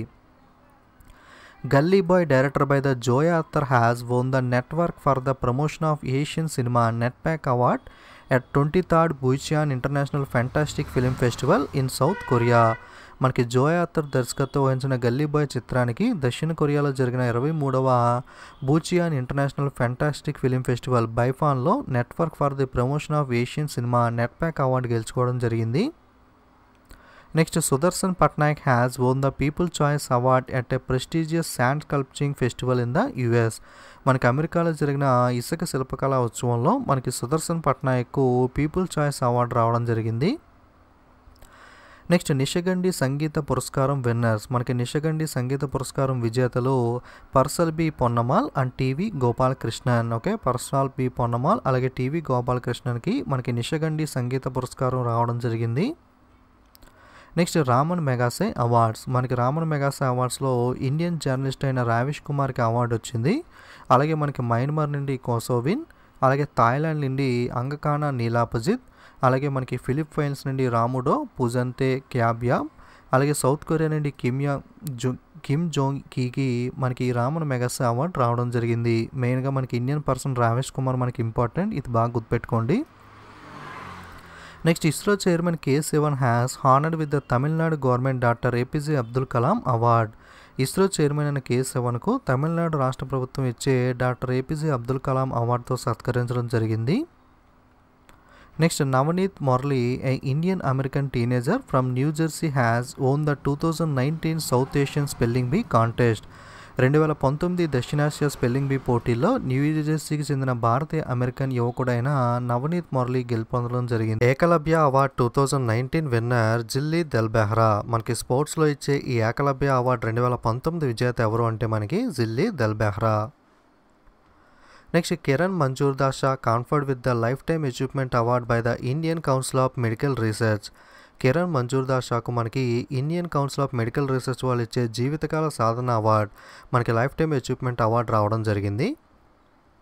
Gully Boy director by the Zoya Akhtar has won the network for the promotion of Asian cinema NETPAC award at twenty third Bucheon international fantastic film festival in South Korea మనకి జోయా అత్తర్ దర్శకత్వం వహించిన గల్లీ బాయ్ చిత్రానికి దక్షిణ కొరియాలో జరిగిన ఇరవై మూడవ Bucheon international fantastic film festival బైఫాన్లో network for the promotion of Asian cinema NETPAC award గెలుచుకోవడం జరిగింది next Sudarshan Pattnaik has won the people choice award at a prestigious sand sculpting festival in the US మనకి అమెరికాలో జరిగిన ఇసుక శిల్పకళా ఉత్సవంలో మనకి సుదర్శన్ పట్నాయక్కు పీపుల్ చాయిస్ అవార్డు రావడం జరిగింది నెక్స్ట్ నిషగండి సంగీత పురస్కారం విన్నర్స్ మనకి నిషగండి సంగీత పురస్కారం విజేతలు Parassala B Ponnammal and T V Gopalakrishnan okay Parassala B Ponnammal అలాగే టీవీ గోపాలకృష్ణన్కి మనకి నిషగండి సంగీత పురస్కారం రావడం జరిగింది నెక్స్ట్ రామన్ మెగాసే అవార్డ్స్ మనకి రామన్ మెగాసే అవార్డ్స్లో ఇండియన్ జర్నలిస్ట్ అయిన రావిష్ కుమార్కి అవార్డు వచ్చింది అలాగే మనకి మయన్మార్ నుండి కోసోవిన్ అలాగే థాయిలాండ్ నుండి అంగకానా నీలాపజిత్ అలాగే మనకి ఫిలిప్పైన్స్ నుండి రాముడో పుజంతే క్యాబ్యా అలాగే సౌత్ కొరియా నుండి కిమ్యా జో కిమ్ జోంగ్ కీకి మనకి రామన్ మెగాసే అవార్డు రావడం జరిగింది మెయిన్గా మనకి ఇండియన్ పర్సన్ రావేష్ కుమార్ మనకి ఇంపార్టెంట్ ఇది బాగా గుర్తుపెట్టుకోండి next ISRO chairman K Sivan has honoured with the Tamil Nadu government doctor A P J Abdul Kalam award ISRO chairman అయిన కే శివన్కు తమిళనాడు రాష్ట్ర ప్రభుత్వం ఇచ్చే డాక్టర్ ఏపీజే అబ్దుల్ కలాం అవార్డుతో సత్కరించడం జరిగింది next Navneeth Murali a Indian American teenager from New Jersey has won the two thousand nineteen South Asian spelling bee contest రెండు వేల పంతొమ్మిది దక్షిణాసియా స్పెల్లింగ్ బీ పోటీల్లో న్యూజెర్సీకి చెందిన భారతీయ అమెరికన్ యువకుడైన నవనీత్ మురళి గెలుపొందడం జరిగింది Eklavya award two thousand nineteen winner Jilli Dalbehera మనకి స్పోర్ట్స్లో ఇచ్చే ఈ ఏకలవ్య అవార్డు రెండు వేల పంతొమ్మిది విజేత ఎవరు అంటే మనకి Jilli Dalbehera next Kiran Mazumdar Shaw conferred with the lifetime achievement award by the Indian council of medical research Kiran Mazumdar దాషాకు మనకి Indian council of medical research వాళ్ళు ఇచ్చే జీవితకాల సాధన అవార్డ్ మనకి లైఫ్ టైమ్ అచీవ్మెంట్ అవార్డు రావడం జరిగింది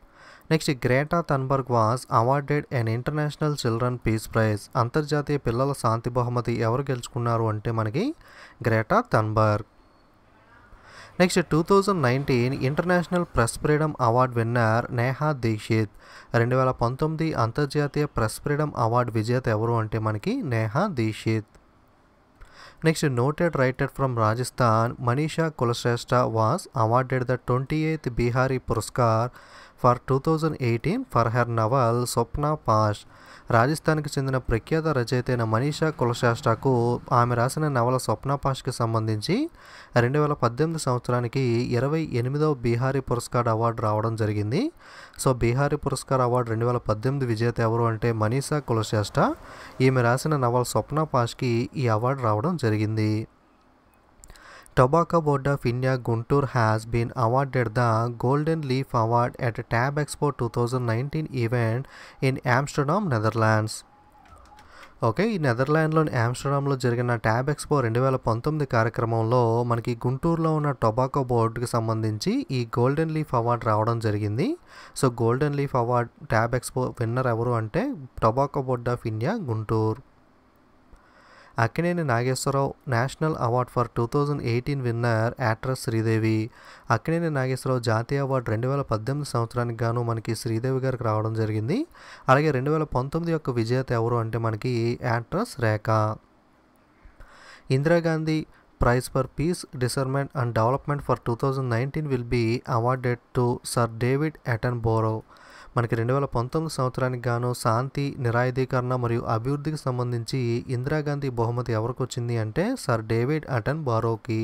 next Greta Thunberg was awarded an international children peace prize అంతర్జాతీయ పిల్లల శాంతి బహుమతి ఎవరు గెలుచుకున్నారు అంటే మనకి Greta Thunberg next two thousand nineteen international press freedom award winner Neha Dixit రెండు వేల పంతొమ్మిది అంతర్జాతీయ ప్రెస్ ఫ్రీడమ్ అవార్డ్ విజేత ఎవరు అంటే మనకి Neha Dixit next noted writer from Rajasthan Manisha Kulshreshtha was awarded the twenty eighth Bihari Puraskar for two thousand eighteen for her novel Swapnapash రాజస్థాన్కి చెందిన ప్రఖ్యాత రచయిత అయిన మనీషా కులశ్రేష్ఠకు ఆమె రాసిన నవల స్వప్న పాష్కి సంబంధించి రెండు వేల పద్దెనిమిది సంవత్సరానికి ఇరవై ఎనిమిదవ బీహారీ పురస్కార్ అవార్డు రావడం జరిగింది సో బీహారీ పురస్కార్ అవార్డు రెండు వేల పద్దెనిమిది విజేత ఎవరు అంటే మనీషా కులశ్రేష్ఠ ఈమె రాసిన నవల స్వప్న పాష్కి ఈ అవార్డు రావడం జరిగింది Tobacco Board of India Guntur has been awarded the Golden Leaf Award at Tab Expo 2019 event in Amsterdam, Netherlands. Okay ఈ నెదర్లాండ్లోని ఆమ్స్టర్డామ్లో జరిగిన ట్యాబ్ ఎక్స్పో రెండు వేల పంతొమ్మిది కార్యక్రమంలో మనకి గుంటూరులో ఉన్న టొబాకో బోర్డుకి సంబంధించి ఈ గోల్డెన్ లీఫ్ అవార్డు రావడం జరిగింది so golden leaf award Tabexpo winner ఎవరు అంటే tobacco board of India Guntur Akkineni Nageswara Rao national award for two thousand eighteen winner actress Sridevi Akkineni Nageswara Rao జాతీయ అవార్డు రెండు వేల పద్దెనిమిది సంవత్సరానికి గాను మనకి శ్రీదేవి గారికి రావడం జరిగింది అలాగే రెండు వేల పంతొమ్మిది యొక్క విజేత ఎవరు అంటే మనకి actress Rekha Indira Gandhi prize for peace disarmament and development for two thousand nineteen will be awarded to sir David Attenborough మనకి రెండు వేల పంతొమ్మిది సంవత్సరానికి గాను శాంతి నిరాయుధీకరణ మరియు అభివృద్ధికి సంబంధించి ఇందిరాగాంధీ బహుమతి ఎవరికి వచ్చింది అంటే సర్ డేవిడ్ అటన్ బారోకి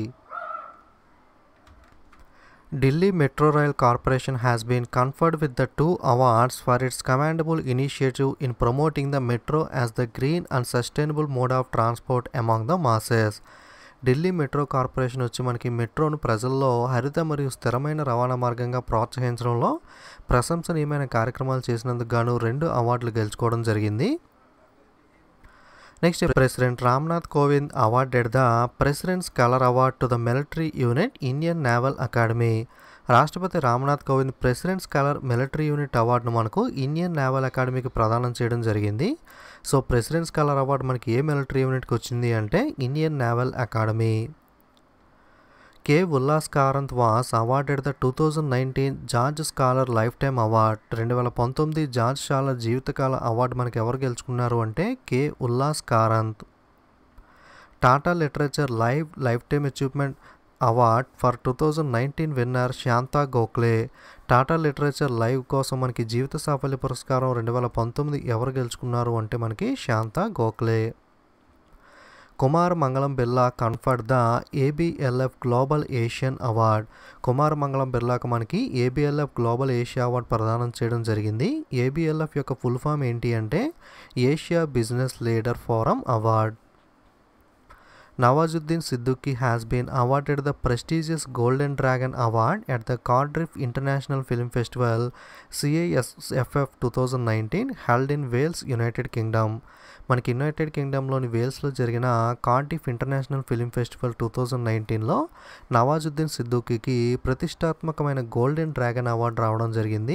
Delhi metro rail corporation has been conferred with the two awards for its commendable initiative in promoting the metro as the green and sustainable mode of transport among the masses Delhi metro corporation వచ్చి మనకి మెట్రోను ప్రజల్లో హరిత మరియు స్థిరమైన రవాణా మార్గంగా ప్రోత్సహించడంలో ప్రశంసనీయమైన కార్యక్రమాలు చేసినందుకు గాను రెండు అవార్డులు గెలుచుకోవడం జరిగింది next president Ramnath Kovind awarded the president's colour award to the military unit Indian naval academy రాష్ట్రపతి Ramnath Kovind president's colour military unit అవార్డును మనకు ఇండియన్ నేవల్ అకాడమీకి ప్రదానం చేయడం జరిగింది సో ప్రెసిడెంట్స్ కలర్ అవార్డు మనకి ఏ మిలిటరీ యూనిట్కి వచ్చింది అంటే Indian naval academy K Ullas Karanth was awarded the two thousand nineteen George Schaller lifetime award రెండు వేల పంతొమ్మిది జార్జ్ స్కాలర్ జీవితకాల అవార్డు మనకి ఎవరు గెలుచుకున్నారు అంటే K Ullas Karanth Tata literature live lifetime achievement award for two thousand nineteen winner Shanta Gokhale Tata literature live కోసం మనకి జీవిత సాఫల్య పురస్కారం రెండు వేల పంతొమ్మిది ఎవరు గెలుచుకున్నారు అంటే మనకి Shanta Gokhale Kumar Mangalam Birla conferred the A B L F global Asian award Kumar Mangalam బిర్లాకు మనకి ఏబిఎల్ఎఫ్ గ్లోబల్ ఏషియా అవార్డ్ ప్రదానం చేయడం జరిగింది ఏబిఎల్ఎఫ్ యొక్క ఫుల్ ఫామ్ ఏంటి అంటే Asia business leader forum award Nawazuddin Siddiqui has been awarded the prestigious Golden Dragon Award at the Cardiff International Film Festival CISFF 2019 held in Wales, United Kingdom. మనకి యునైటెడ్ కింగ్డమ్లోని వేల్స్లో జరిగిన Cardiff international film festival two thousand నైన్టీన్లో నవాజుద్దీన్ సిద్దుకీకి ప్రతిష్టాత్మకమైన గోల్డెన్ డ్రాగన్ అవార్డు రావడం జరిగింది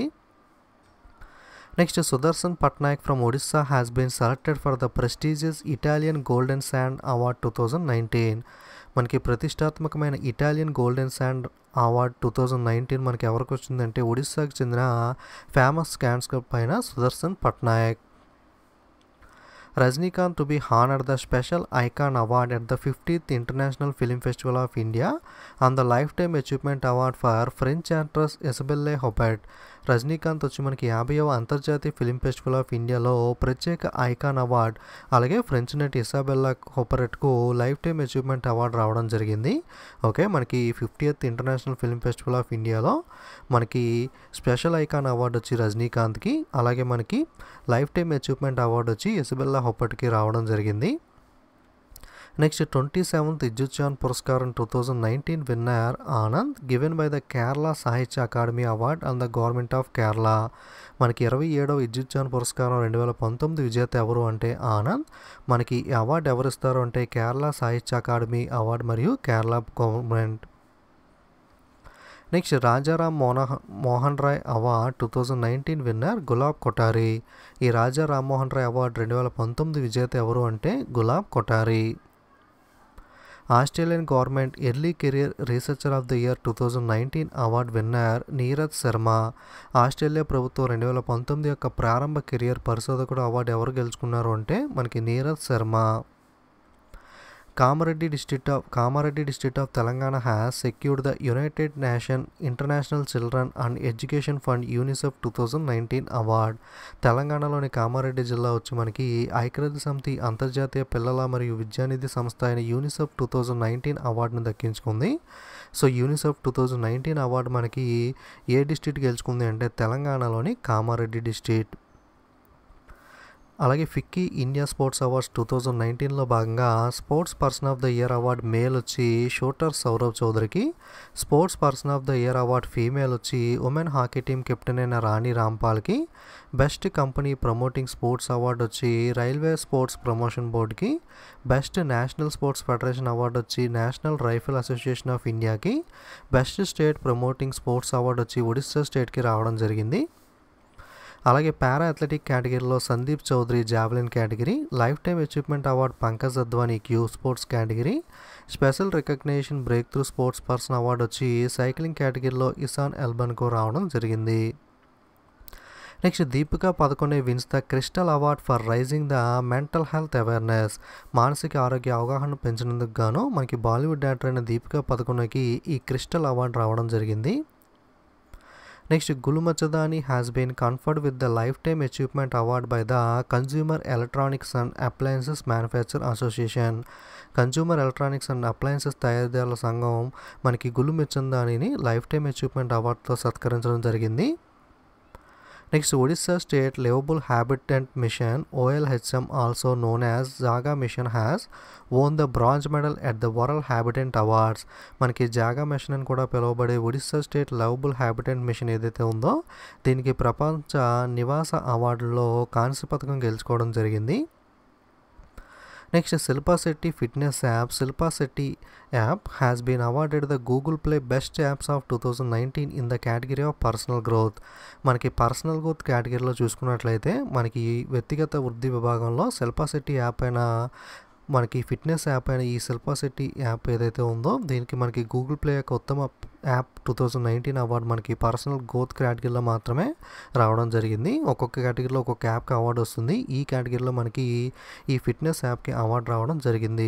next Sudarshan Pattnaik from Odisha has been selected for the prestigious Italian golden sand award two thousand nineteen మనకి ప్రతిష్టాత్మకమైన Italian golden sand award two thousand nineteen మనకి ఎవరికి వచ్చిందంటే ఒడిస్సాకి చెందిన ఫేమస్ స్కాన్స్కప్ పైన Sudarshan Pattnaik Rajinikanth to be honour the special icon award at the fifteenth international film festival of India on the lifetime achievement award for French actress Isabelle Huppert Rajinikanth వచ్చి మనకి యాభైవ అంతర్జాతీయ ఫిలిం ఫెస్టివల్ ఆఫ్ ఇండియాలో ప్రత్యేక ఐకాన్ అవార్డ్ అలాగే ఫ్రెంచ్ నటి ఇసాబెల్లా హొపరెట్కు లైఫ్ టైమ్ అచీవ్మెంట్ అవార్డు రావడం జరిగింది ఓకే మనకి fiftieth international film festival of ఇండియాలో మనకి స్పెషల్ ఐకాన్ అవార్డు వచ్చి రజనీకాంత్కి అలాగే మనకి లైఫ్ టైమ్ అచీవ్మెంట్ అవార్డు వచ్చి ఇసబెల్లా హొప్పటికి రావడం జరిగింది నెక్స్ట్ ట్వంటీ సెవెంత్ ఇజ్జుచాన్ పురస్కారం two thousand nineteen winner Anand given by the Kerala Sahitya academy award and the government of Kerala మనకి ఇరవై ఏడవ ఇజ్జుచాన్ పురస్కారం రెండు వేల పంతొమ్మిది విజేత ఎవరు అంటే ఆనంద్ మనకి ఈ అవార్డు ఎవరు ఇస్తారు అంటే కేరళ సాహిత్య అకాడమీ అవార్డు మరియు కేరళ గవర్నమెంట్ నెక్స్ట్ రాజారాం మోనహ Mohan Roy award two thousand nineteen winner Gulab Kothari ఈ రాజా రామ్మోహన్ రాయ్ అవార్డు రెండు వేల పంతొమ్మిది విజేత ఎవరు అంటే Gulab Kothari Australian government early career researcher of the year two thousand nineteen award winner Neeraj Sharma Australia ప్రభుత్వం రెండు వేల పంతొమ్మిది యొక్క ప్రారంభ కెరియర్ పరిశోధకుడు అవార్డు ఎవరు గెలుచుకున్నారు అంటే మనకి Neeraj Sharma Kamareddy district of Kamareddy district of Telangana has secured the United Nation international children and education fund UNICEF two thousand nineteen award తెలంగాణలోని కామారెడ్డి జిల్లా వచ్చి మనకి ఐక్యరాజ్య సమితి అంతర్జాతీయ పిల్లల మరియు విద్యానిధి సంస్థ అయిన యూనిసెఫ్ టూ థౌజండ్ నైన్టీన్ అవార్డును దక్కించుకుంది so UNICEF two thousand nineteen award మనకి ఏ డిస్ట్రిక్ట్ గెలుచుకుంది అంటే తెలంగాణలోని కామారెడ్డి డిస్ట్రిక్ట్ అలాగే FICCI India sports awards two thousand నైన్టీన్లో భాగంగా sports person of the year award male వచ్చి షూటర్ సౌరవ్ చౌదరికి sports person of the year award female వచ్చి ఉమెన్ హాకీ టీం కెప్టెన్ అయిన రాణి రాంపాల్కి best company promoting sports award వచ్చి రైల్వే స్పోర్ట్స్ ప్రమోషన్ బోర్డుకి best national sports federation award వచ్చి నేషనల్ రైఫిల్ అసోసియేషన్ ఆఫ్ ఇండియాకి best state promoting sports award వచ్చి ఒడిస్సా స్టేట్కి రావడం జరిగింది అలాగే పారా అథ్లెటిక్ కేటగిరీలో Sandeep Chaudhary javelin category lifetime achievement award Pankaj Advani cue sports category special recognition breakthrough sports person award వచ్చి సైక్లింగ్ కేటగిరీలో ఇసాన్ ఎల్బన్కు రావడం జరిగింది next Deepika Padukone wins the crystal award for raising the mental health awareness మానసిక ఆరోగ్య అవగాహన పెంచినందుకు గాను మనకి బాలీవుడ్ యాక్టర్ అయిన దీపిక పదకొండుకి ఈ క్రిస్టల్ అవార్డు రావడం జరిగింది next Gulu Mirchandani has been conferred with the lifetime achievement award by the consumer electronics and appliances manufacture association consumer electronics and appliances తయారీదారుల సంఘం మనకి గులుమచందానిని లైఫ్ టైమ్ అచీవ్మెంట్ అవార్డుతో సత్కరించడం జరిగింది next Odisha state livable habitant mission O L H M also known as Jaga mission has won the bronze medal at the world habitant awards మనకి జాగా మిషన్ అని కూడా పిలువబడే Odisha state livable habitant machine ఏదైతే ఉందో దీనికి ప్రపంచ నివాస అవార్డులో కాంస్య పథకం గెలుచుకోవడం జరిగింది next Shilpa Shetty fitness app Shilpa Shetty app has been awarded the Google play best apps of two thousand nineteen in the category of personal growth మనకి పర్సనల్ గ్రోత్ కేటగిరీలో చూసుకున్నట్లయితే మనకి వ్యక్తిగత వృద్ధి విభాగంలో శిల్పా శెట్టి యాప్ అయిన మనకి ఫిట్నెస్ యాప్ అయిన ఈ శిల్పా శెట్టి యాప్ ఏదైతే ఉందో దీనికి మనకి గూగుల్ ప్లే యొక్క ఉత్తమ app two thousand nineteen award మనకి పర్సనల్ గ్రోత్ కేటగిరీలో మాత్రమే రావడం జరిగింది ఒక్కొక్క కేటగిరీలో ఒక్కొక్క యాప్కి అవార్డు వస్తుంది ఈ కేటగిరీలో మనకి ఈ ఫిట్నెస్ యాప్కి అవార్డు రావడం జరిగింది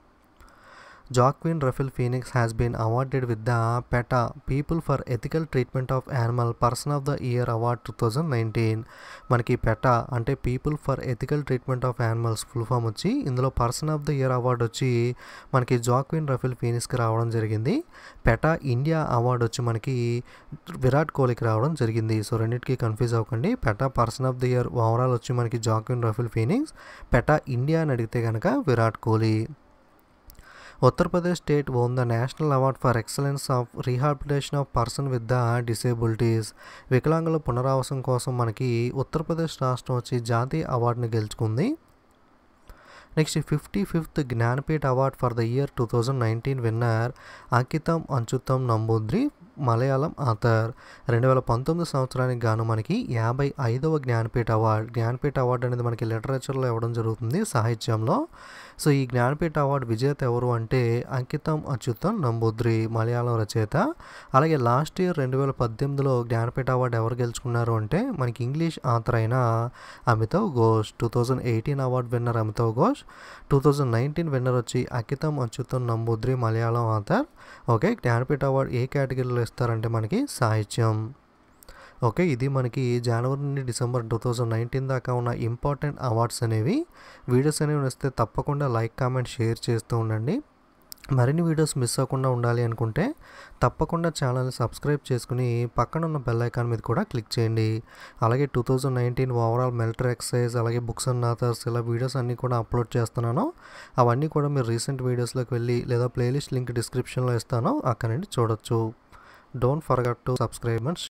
Joaquin Rafael Phoenix has been awarded with the PETA people for ethical treatment of animal person of the year award two thousand nineteen మనకి పెటా అంటే people for ethical treatment of animals full form వచ్చి ఇందులో person of the year award వచ్చి మనకి జాక్విన్ రఫిల్ ఫీనిక్స్కి రావడం జరిగింది పెటా ఇండియా అవార్డు వచ్చి మనకి విరాట్ కోహ్లీకి రావడం జరిగింది సో రెండింటికి కన్ఫ్యూజ్ అవ్వకండి PETA person of the year overall వచ్చి మనకి Joaquin Rafael Phoenix PETA India అని అడిగితే కనుక Virat Kohli Uttar Pradesh state won the national award for excellence of rehabilitation of person with the disabilities వికలాంగుల పునరావాసం కోసం మనకి ఉత్తరప్రదేశ్ రాష్ట్రం వచ్చి జాతీయ అవార్డుని గెలుచుకుంది next fifty fifth Jnanpith award for the year two thousand nineteen winner Akkitham Achuthan Namboodiri Malayalam author రెండు వేల పంతొమ్మిది సంవత్సరానికి గాను మనకి యాభై ఐదవ జ్ఞానపీఠ అవార్డ్ జ్ఞానపీఠ అవార్డు అనేది మనకి లిటరేచర్లో ఇవ్వడం జరుగుతుంది సాహిత్యంలో సో ఈ జ్ఞానపీఠ అవార్డు విజేత ఎవరు అంటే అంకితం అచ్యుతం నంబూద్రి మలయాళం రచయిత అలాగే లాస్ట్ ఇయర్ రెండు వేల పద్దెనిమిదిలో జ్ఞానపీఠ అవార్డు ఎవరు గెలుచుకున్నారు అంటే మనకి ఇంగ్లీష్ ఆథర్ అయిన Amitav Ghosh two thousand eighteen award winner Amitav Ghosh two thousand nineteen winner వచ్చి Akitham Achyutham Namboodiri Malayalam author okay Jnanpith award ఏ కేటగిరీలో ఇస్తారంటే మనకి సాహిత్యం ఓకే ఇది మనకి జనవరి నుండి డిసెంబర్ టూ థౌజండ్ నైన్టీన్ దాకా ఉన్న ఇంపార్టెంట్ అవార్డ్స్ అనేవి వీడియోస్ అనేవి వస్తే తప్పకుండా లైక్ కామెంట్ షేర్ చేస్తూ ఉండండి మరిన్ని వీడియోస్ మిస్ అవ్వకుండా ఉండాలి అనుకుంటే తప్పకుండా ఛానల్ని సబ్స్క్రైబ్ చేసుకుని పక్కన ఉన్న బెల్ ఐకాన్ మీద కూడా క్లిక్ చేయండి అలాగే two thousand nineteen overall melter excise అలాగే బుక్స్ అండ్ ఆథర్స్ ఇలా వీడియోస్ అన్నీ కూడా అప్లోడ్ చేస్తున్నాను అవన్నీ కూడా మీరు రీసెంట్ వీడియోస్లోకి వెళ్ళి లేదా ప్లేలిస్ట్ లింక్ డిస్క్రిప్షన్లో ఇస్తాను అక్కడ నుండి చూడొచ్చు don't forget to subscribe and